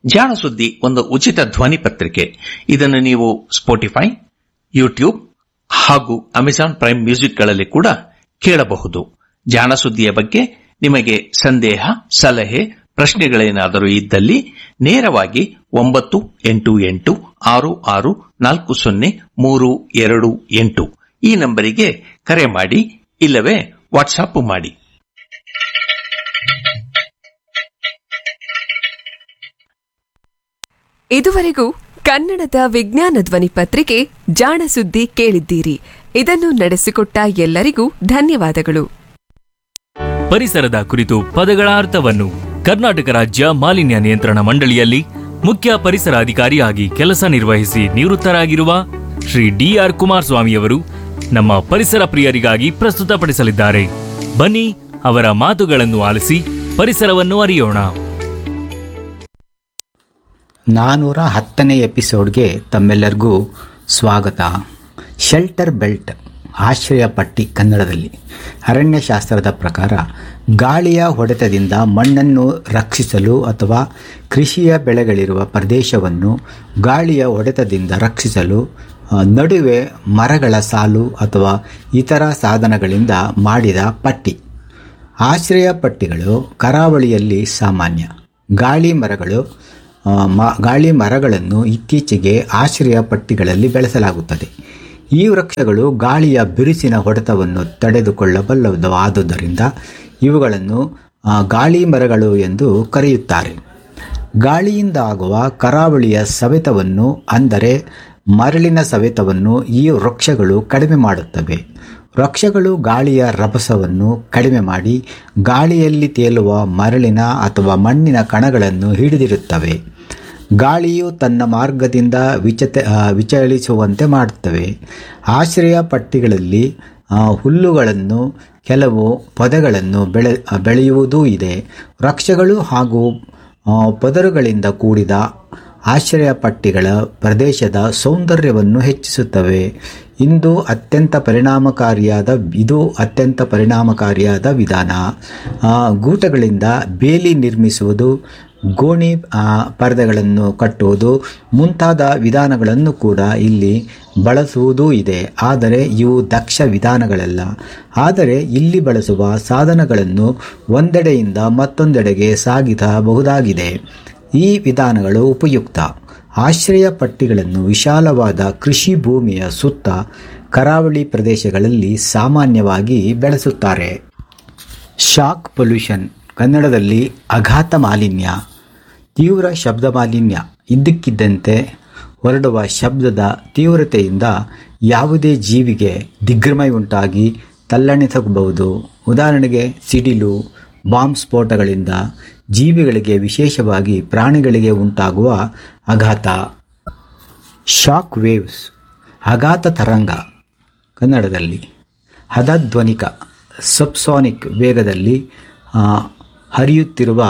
ಜಾಣ ಸುದ್ದಿ ಒಂದು ಉಚಿತ ಧ್ವನಿ ಪತ್ರಿಕೆ ಇದನ್ನು ನೀವು ಸ್ಪೋಟಿಫೈ ಯೂಟ್ಯೂಬ್ ಹಾಗೂ ಅಮೆಜಾನ್ ಪ್ರೈಮ್ ಮ್ಯೂಸಿಕ್ಗಳಲ್ಲಿ ಕೂಡ ಕೇಳಬಹುದು ಜಾಣ ಸುದ್ದಿಯ ಬಗ್ಗೆ ನಿಮಗೆ ಸಂದೇಹ ಸಲಹೆ ಪ್ರಶ್ನೆಗಳೇನಾದರೂ ಇದ್ದಲ್ಲಿ ನೇರವಾಗಿ ಒಂಬತ್ತು ಎಂಟು ಎಂಟು ಆರು ಆರು ನಾಲ್ಕು ಸೊನ್ನೆ ಮೂರು ಎರಡು ಎಂಟು ಈ ನಂಬರಿಗೆ ಕರೆ ಮಾಡಿ ಇಲ್ಲವೇ ವಾಟ್ಸಾಪ್ ಮಾಡಿ ಇದುವರೆಗೂ ಕನ್ನಡದ ವಿಜ್ಞಾನ ಧ್ವನಿ ಪತ್ರಿಕೆ ಜಾಣ ಸುದ್ದಿ ಕೇಳಿದ್ದೀರಿ ಇದನ್ನು ನಡೆಸಿಕೊಟ್ಟ ಎಲ್ಲರಿಗೂ ಧನ್ಯವಾದಗಳು ಪರಿಸರದ ಕುರಿತು ಪದಗಳ ಅರ್ಥವನ್ನು ಕರ್ನಾಟಕ ರಾಜ್ಯ ಮಾಲಿನ್ಯ ನಿಯಂತ್ರಣ ಮಂಡಳಿಯಲ್ಲಿ ಮುಖ್ಯ ಪರಿಸರ ಅಧಿಕಾರಿಯಾಗಿ ಕೆಲಸ ನಿರ್ವಹಿಸಿ ನಿವೃತ್ತರಾಗಿರುವ ಶ್ರೀ ಡಿಆರ್ ಕುಮಾರಸ್ವಾಮಿಯವರು ನಮ್ಮ ಪರಿಸರ ಪ್ರಿಯರಿಗಾಗಿ ಪ್ರಸ್ತುತಪಡಿಸಲಿದ್ದಾರೆ ಬನ್ನಿ ಅವರ ಮಾತುಗಳನ್ನು ಆಲಿಸಿ ಪರಿಸರವನ್ನು ಅರಿಯೋಣ ನಾನ್ನೂರ ಹತ್ತನೇ ಎಪಿಸೋಡ್ಗೆ ತಮ್ಮೆಲ್ಲರಿಗೂ ಸ್ವಾಗತ ಶೆಲ್ಟರ್ ಬೆಲ್ಟ್ ಆಶ್ರಯ ಪಟ್ಟಿ ಕನ್ನಡದಲ್ಲಿ ಅರಣ್ಯಶಾಸ್ತ್ರದ ಪ್ರಕಾರ ಗಾಳಿಯ ಹೊಡೆತದಿಂದ ಮಣ್ಣನ್ನು ರಕ್ಷಿಸಲು ಅಥವಾ ಕೃಷಿಯ ಬೆಳೆಗಳಿರುವ ಪ್ರದೇಶವನ್ನು ಗಾಳಿಯ ಹೊಡೆತದಿಂದ ರಕ್ಷಿಸಲು ಆ, ನಡುವೆ ಮರಗಳ ಸಾಲು ಅಥವಾ ಇತರ ಸಾಧನಗಳಿಂದ ಮಾಡಿದ ಪಟ್ಟಿ ಆಶ್ರಯ ಪಟ್ಟಿಗಳು ಕರಾವಳಿಯಲ್ಲಿ ಸಾಮಾನ್ಯ ಗಾಳಿ ಮರಗಳು ಆ, ಮ- ಗಾಳಿ ಮರಗಳನ್ನು ಇತ್ತೀಚೆಗೆ ಆಶ್ರಯ ಪಟ್ಟಿಗಳಲ್ಲಿ ಬೆಳೆಸಲಾಗುತ್ತದೆ ಈ ವೃಕ್ಷಗಳು ಗಾಳಿಯ ಬಿರುಸಿನ ಹೊಡೆತವನ್ನು ತಡೆದುಕೊಳ್ಳಬಲ್ಲದು ಆದುದರಿಂದ ಇವುಗಳನ್ನು ಆ, ಗಾಳಿ ಮರಗಳು ಎಂದು ಕರೆಯುತ್ತಾರೆ ಗಾಳಿಯಿಂದ ಆಗುವ ಕರಾವಳಿಯ ಸವೆತವನ್ನು ಅಂದರೆ ಮರಳಿನ ಸವೆತವನ್ನು ಈ ವೃಕ್ಷಗಳು ಕಡಿಮೆ ಮಾಡುತ್ತವೆ ವೃಕ್ಷಗಳು ಗಾಳಿಯ ರಭಸವನ್ನು ಕಡಿಮೆ ಮಾಡಿ ಗಾಳಿಯಲ್ಲಿ ತೇಲುವ ಮರಳಿನ ಅಥವಾ ಮಣ್ಣಿನ ಕಣಗಳನ್ನು ಹಿಡಿದಿರುತ್ತವೆ ಗಾಳಿಯು ತನ್ನ ಮಾರ್ಗದಿಂದ ವಿಚತ ಆ, ವಿಚಲಿಸುವಂತೆ ಮಾಡುತ್ತವೆ ಆಶ್ರಯ ಪಟ್ಟಿಗಳಲ್ಲಿ ಆ, ಹುಲ್ಲುಗಳನ್ನು ಕೆಲವು ಪೊದೆಗಳನ್ನು ಬೆಳೆ ಬೆಳೆಯುವುದೂ ಇದೆ ವೃಕ್ಷಗಳು ಹಾಗೂ ಆ, ಪೊದರುಗಳಿಂದ ಕೂಡಿದ ಆಶ್ರಯ ಪಟ್ಟಿಗಳ ಪ್ರದೇಶದ ಸೌಂದರ್ಯವನ್ನು ಹೆಚ್ಚಿಸುತ್ತವೆ ಇಂದು ಅತ್ಯಂತ ಪರಿಣಾಮಕಾರಿಯಾದ ಇದು ಅತ್ಯಂತ ಪರಿಣಾಮಕಾರಿಯಾದ ವಿಧಾನ ಆ, ಗೂಟಗಳಿಂದ ಬೇಲಿ ನಿರ್ಮಿಸುವುದು ಗೋಣಿ ಆ, ಪರದೆಗಳನ್ನು ಕಟ್ಟುವುದು ಮುಂತಾದ ವಿಧಾನಗಳನ್ನು ಕೂಡ ಇಲ್ಲಿ ಬಳಸುವುದೂ ಇದೆ ಆದರೆ ಇವು ದಕ್ಷ ವಿಧಾನಗಳಲ್ಲ ಆದರೆ ಇಲ್ಲಿ ಬಳಸುವ ಸಾಧನಗಳನ್ನು ಒಂದೆಡೆಯಿಂದ ಮತ್ತೊಂದೆಡೆಗೆ ಸಾಗಿಸಬಹುದಾಗಿದೆ ಈ ವಿಧಾನಗಳು ಉಪಯುಕ್ತ ಆಶ್ರಯ ಪಟ್ಟಿಗಳನ್ನು ವಿಶಾಲವಾದ ಕೃಷಿ ಭೂಮಿಯ ಸುತ್ತ ಕರಾವಳಿ ಪ್ರದೇಶಗಳಲ್ಲಿ ಸಾಮಾನ್ಯವಾಗಿ ಬೆಳೆಸುತ್ತಾರೆ ಶಾಕ್ ಪೊಲ್ಯೂಷನ್ ಕನ್ನಡದಲ್ಲಿ ಅಘಾತ ಮಾಲಿನ್ಯ ತೀವ್ರ ಶಬ್ದ ಮಾಲಿನ್ಯ ಇದ್ದಕ್ಕಿದ್ದಂತೆ ಹೊರಡುವ ಶಬ್ದದ ತೀವ್ರತೆಯಿಂದ ಯಾವುದೇ ಜೀವಿಗೆ ದಿಗ್ಭ್ರಮೆ ಉಂಟಾಗಿ ತಲ್ಲಣಿಸಬಹುದು ಉದಾಹರಣೆಗೆ ಸಿಡಿಲು ಬಾಂಬ್ ಸ್ಫೋಟಗಳಿಂದ ಜೀವಿಗಳಿಗೆ ವಿಶೇಷವಾಗಿ ಪ್ರಾಣಿಗಳಿಗೆ ಉಂಟಾಗುವ ಆಘಾತ ಶಾಕ್ ವೇವ್ಸ್ ಆಘಾತ ತರಂಗ ಕನ್ನಡದಲ್ಲಿ ಹದಧ್ವನಿಕ ಸಬ್ಸಾನಿಕ್ ವೇಗದಲ್ಲಿ ಆ, ಹರಿಯುತ್ತಿರುವ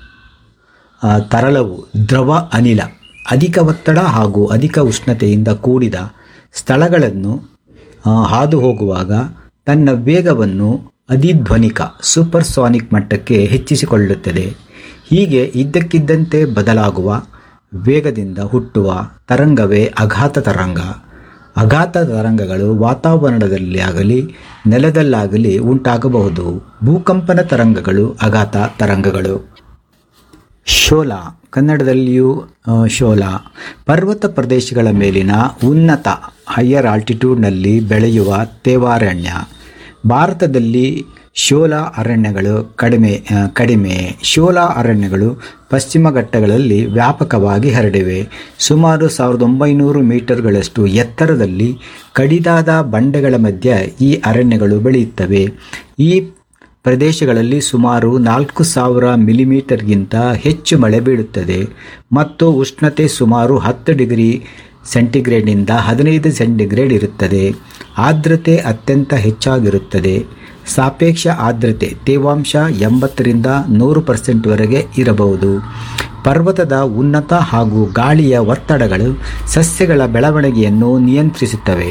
ಆ, ತರಳವು ದ್ರವ ಅನಿಲ ಅಧಿಕ ಒತ್ತಡ ಹಾಗೂ ಅಧಿಕ ಉಷ್ಣತೆಯಿಂದ ಕೂಡಿದ ಸ್ಥಳಗಳನ್ನು ಆ, ಹಾದು ಹೋಗುವಾಗ ತನ್ನ ವೇಗವನ್ನು ಅಧಿಧ್ವನಿಕ ಸೂಪರ್ಸಾನಿಕ್ ಮಟ್ಟಕ್ಕೆ ಹೆಚ್ಚಿಸಿಕೊಳ್ಳುತ್ತದೆ ಹೀಗೆ ಇದ್ದಕ್ಕಿದ್ದಂತೆ ಬದಲಾಗುವ ವೇಗದಿಂದ ಹುಟ್ಟುವ ತರಂಗವೇ ಆಘಾತ ತರಂಗ ಆಘಾತ ತರಂಗಗಳು ವಾತಾವರಣದಲ್ಲಿ ಆಗಲಿ ನೆಲದಲ್ಲಾಗಲಿ ಉಂಟಾಗಬಹುದು ಭೂಕಂಪನ ತರಂಗಗಳು ಆಘಾತ ತರಂಗಗಳು ಶೋಲ ಕನ್ನಡದಲ್ಲಿಯೂ ಆ, ಶೋಲ ಪರ್ವತ ಪ್ರದೇಶಗಳ ಮೇಲಿನ ಉನ್ನತ ಹೈಯರ್ ಆಲ್ಟಿಟ್ಯೂಡ್ನಲ್ಲಿ ಬೆಳೆಯುವ ತೇವಾರಣ್ಯ ಭಾರತದಲ್ಲಿ ಶೋಲ ಅರಣ್ಯಗಳು ಕಡಿಮೆ ಆ, ಕಡಿಮೆ ಶೋಲ ಅರಣ್ಯಗಳು ಪಶ್ಚಿಮ ಘಟ್ಟಗಳಲ್ಲಿ ವ್ಯಾಪಕವಾಗಿ ಹರಡಿವೆ ಸುಮಾರು ಸಾವಿರದ ಒಂಬೈನೂರು ಮೀಟರ್ಗಳಷ್ಟು ಎತ್ತರದಲ್ಲಿ ಕಡಿದಾದ ಬಂಡೆಗಳ ಮಧ್ಯೆ ಈ ಅರಣ್ಯಗಳು ಬೆಳೆಯುತ್ತವೆ ಈ ಪ್ರದೇಶಗಳಲ್ಲಿ ಸುಮಾರು ನಾಲ್ಕು ಸಾವಿರ ಮಿಲಿಮೀಟರ್ಗಿಂತ ಹೆಚ್ಚು ಮಳೆ ಬೀಳುತ್ತದೆ ಮತ್ತು ಉಷ್ಣತೆ ಸುಮಾರು ಹತ್ತು ಡಿಗ್ರಿ ಸೆಂಟಿಗ್ರೇಡ್ನಿಂದ ಹದಿನೈದು ಸೆಂಟಿಗ್ರೇಡ್ ಇರುತ್ತದೆ ಆರ್ದ್ರತೆ ಅತ್ಯಂತ ಹೆಚ್ಚಾಗಿರುತ್ತದೆ ಸಾಪೇಕ್ಷ ಆರ್ದ್ರತೆ ತೇವಾಂಶ ಎಂಬತ್ತರಿಂದ ನೂರು ಪರ್ಸೆಂಟ್ವರೆಗೆ ಇರಬಹುದು ಪರ್ವತದ ಉನ್ನತ ಹಾಗೂ ಗಾಳಿಯ ಒತ್ತಡಗಳು ಸಸ್ಯಗಳ ಬೆಳವಣಿಗೆಯನ್ನು ನಿಯಂತ್ರಿಸುತ್ತವೆ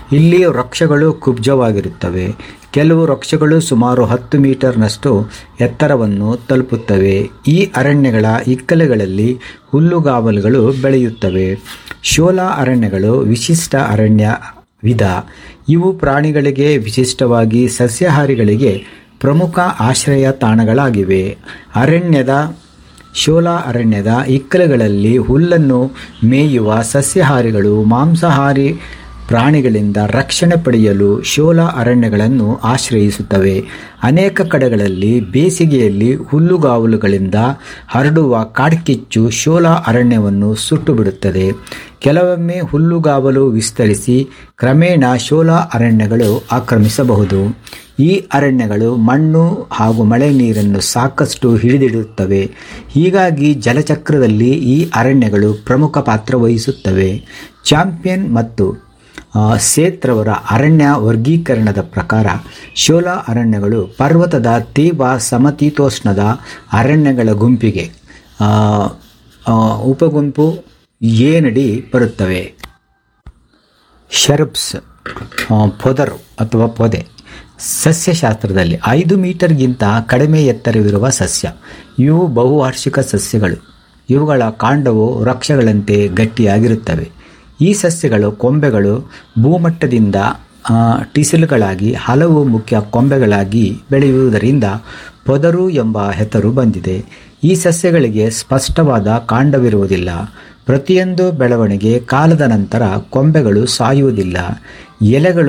ಇಲ್ಲಿ ವೃಕ್ಷಗಳು ಕುಬ್ಜವಾಗಿರುತ್ತವೆ ಕೆಲವು ವೃಕ್ಷಗಳು ಸುಮಾರು ಹತ್ತು ಮೀಟರ್ನಷ್ಟು ಎತ್ತರವನ್ನು ತಲುಪುತ್ತವೆ ಈ ಅರಣ್ಯಗಳ ಇಕ್ಕಲೆಗಳಲ್ಲಿ ಹುಲ್ಲುಗಾವಲುಗಳು ಬೆಳೆಯುತ್ತವೆ ಶೋಲಾ ಅರಣ್ಯಗಳು ವಿಶಿಷ್ಟ ಅರಣ್ಯ ವಿಧ ಇವು ಪ್ರಾಣಿಗಳಿಗೆ ವಿಶಿಷ್ಟವಾಗಿ ಸಸ್ಯಾಹಾರಿಗಳಿಗೆ ಪ್ರಮುಖ ಆಶ್ರಯ ತಾಣಗಳಾಗಿವೆ ಅರಣ್ಯದ ಶೋಲಾ ಅರಣ್ಯದ ಇಕ್ಕಲಗಳಲ್ಲಿ ಹುಲ್ಲನ್ನು ಮೇಯುವ ಸಸ್ಯಾಹಾರಿಗಳು ಮಾಂಸಾಹಾರಿ ಪ್ರಾಣಿಗಳಿಂದ ರಕ್ಷಣೆ ಪಡೆಯಲು ಶೋಲಾ ಅರಣ್ಯಗಳನ್ನು ಆಶ್ರಯಿಸುತ್ತವೆ ಅನೇಕ ಕಡೆಗಳಲ್ಲಿ ಬೇಸಿಗೆಯಲ್ಲಿ ಹುಲ್ಲುಗಾವಲುಗಳಿಂದ ಹರಡುವ ಕಾಡ್ಕಿಚ್ಚು ಶೋಲಾ ಅರಣ್ಯವನ್ನು ಸುಟ್ಟು ಬಿಡುತ್ತದೆ ಕೆಲವೊಮ್ಮೆ ಹುಲ್ಲುಗಾವಲು ವಿಸ್ತರಿಸಿ ಕ್ರಮೇಣ ಶೋಲಾ ಅರಣ್ಯಗಳು ಆಕ್ರಮಿಸಬಹುದು ಈ ಅರಣ್ಯಗಳು ಮಣ್ಣು ಹಾಗೂ ಮಳೆ ನೀರನ್ನು ಸಾಕಷ್ಟು ಹಿಡಿದಿಡುತ್ತವೆ ಹೀಗಾಗಿ ಜಲಚಕ್ರದಲ್ಲಿ ಈ ಅರಣ್ಯಗಳು ಪ್ರಮುಖ ಪಾತ್ರ ವಹಿಸುತ್ತವೆ ಚಾಂಪಿಯನ್ ಮತ್ತು ಆ, ಸೇತ್ರವರ ಅರಣ್ಯ ವರ್ಗೀಕರಣದ ಪ್ರಕಾರ ಶೋಲಾ ಅರಣ್ಯಗಳು ಪರ್ವತದ ತೀವ್ರ ಸಮತೀತೋಷ್ಣದ ಅರಣ್ಯಗಳ ಗುಂಪಿಗೆ ಆ, ಆ, ಉಪಗುಂಪು ಏನಡಿ ಬರುತ್ತವೆ ಶರ್ಬ್ಸ್ ಆ, ಪೊದರು ಅಥವಾ ಪೊದೆ ಸಸ್ಯಶಾಸ್ತ್ರದಲ್ಲಿ ಐದು ಮೀಟರ್ಗಿಂತ ಕಡಿಮೆ ಎತ್ತರವಿರುವ ಸಸ್ಯ ಇವು ಬಹುವಾರ್ಷಿಕ ಸಸ್ಯಗಳು ಇವುಗಳ ಕಾಂಡವು ವೃಕ್ಷಗಳಂತೆ ಗಟ್ಟಿಯಾಗಿರುತ್ತವೆ ಈ ಸಸ್ಯಗಳು ಕೊಂಬೆಗಳು ಭೂಮಟ್ಟದಿಂದ ಆ, ಟಿಸಿಲುಗಳಾಗಿ ಹಲವು ಮುಖ್ಯ ಕೊಂಬೆಗಳಾಗಿ ಬೆಳೆಯುವುದರಿಂದ ಪೊದರು ಎಂಬ ಹೆಸರು ಬಂದಿದೆ ಈ ಸಸ್ಯಗಳಿಗೆ ಸ್ಪಷ್ಟವಾದ ಕಾಂಡವಿರುವುದಿಲ್ಲ ಪ್ರತಿಯೊಂದು ಬೆಳವಣಿಗೆ ಕಾಲದ ನಂತರ ಕೊಂಬೆಗಳು ಸಾಯುವುದಿಲ್ಲ ಎಲೆಗಳು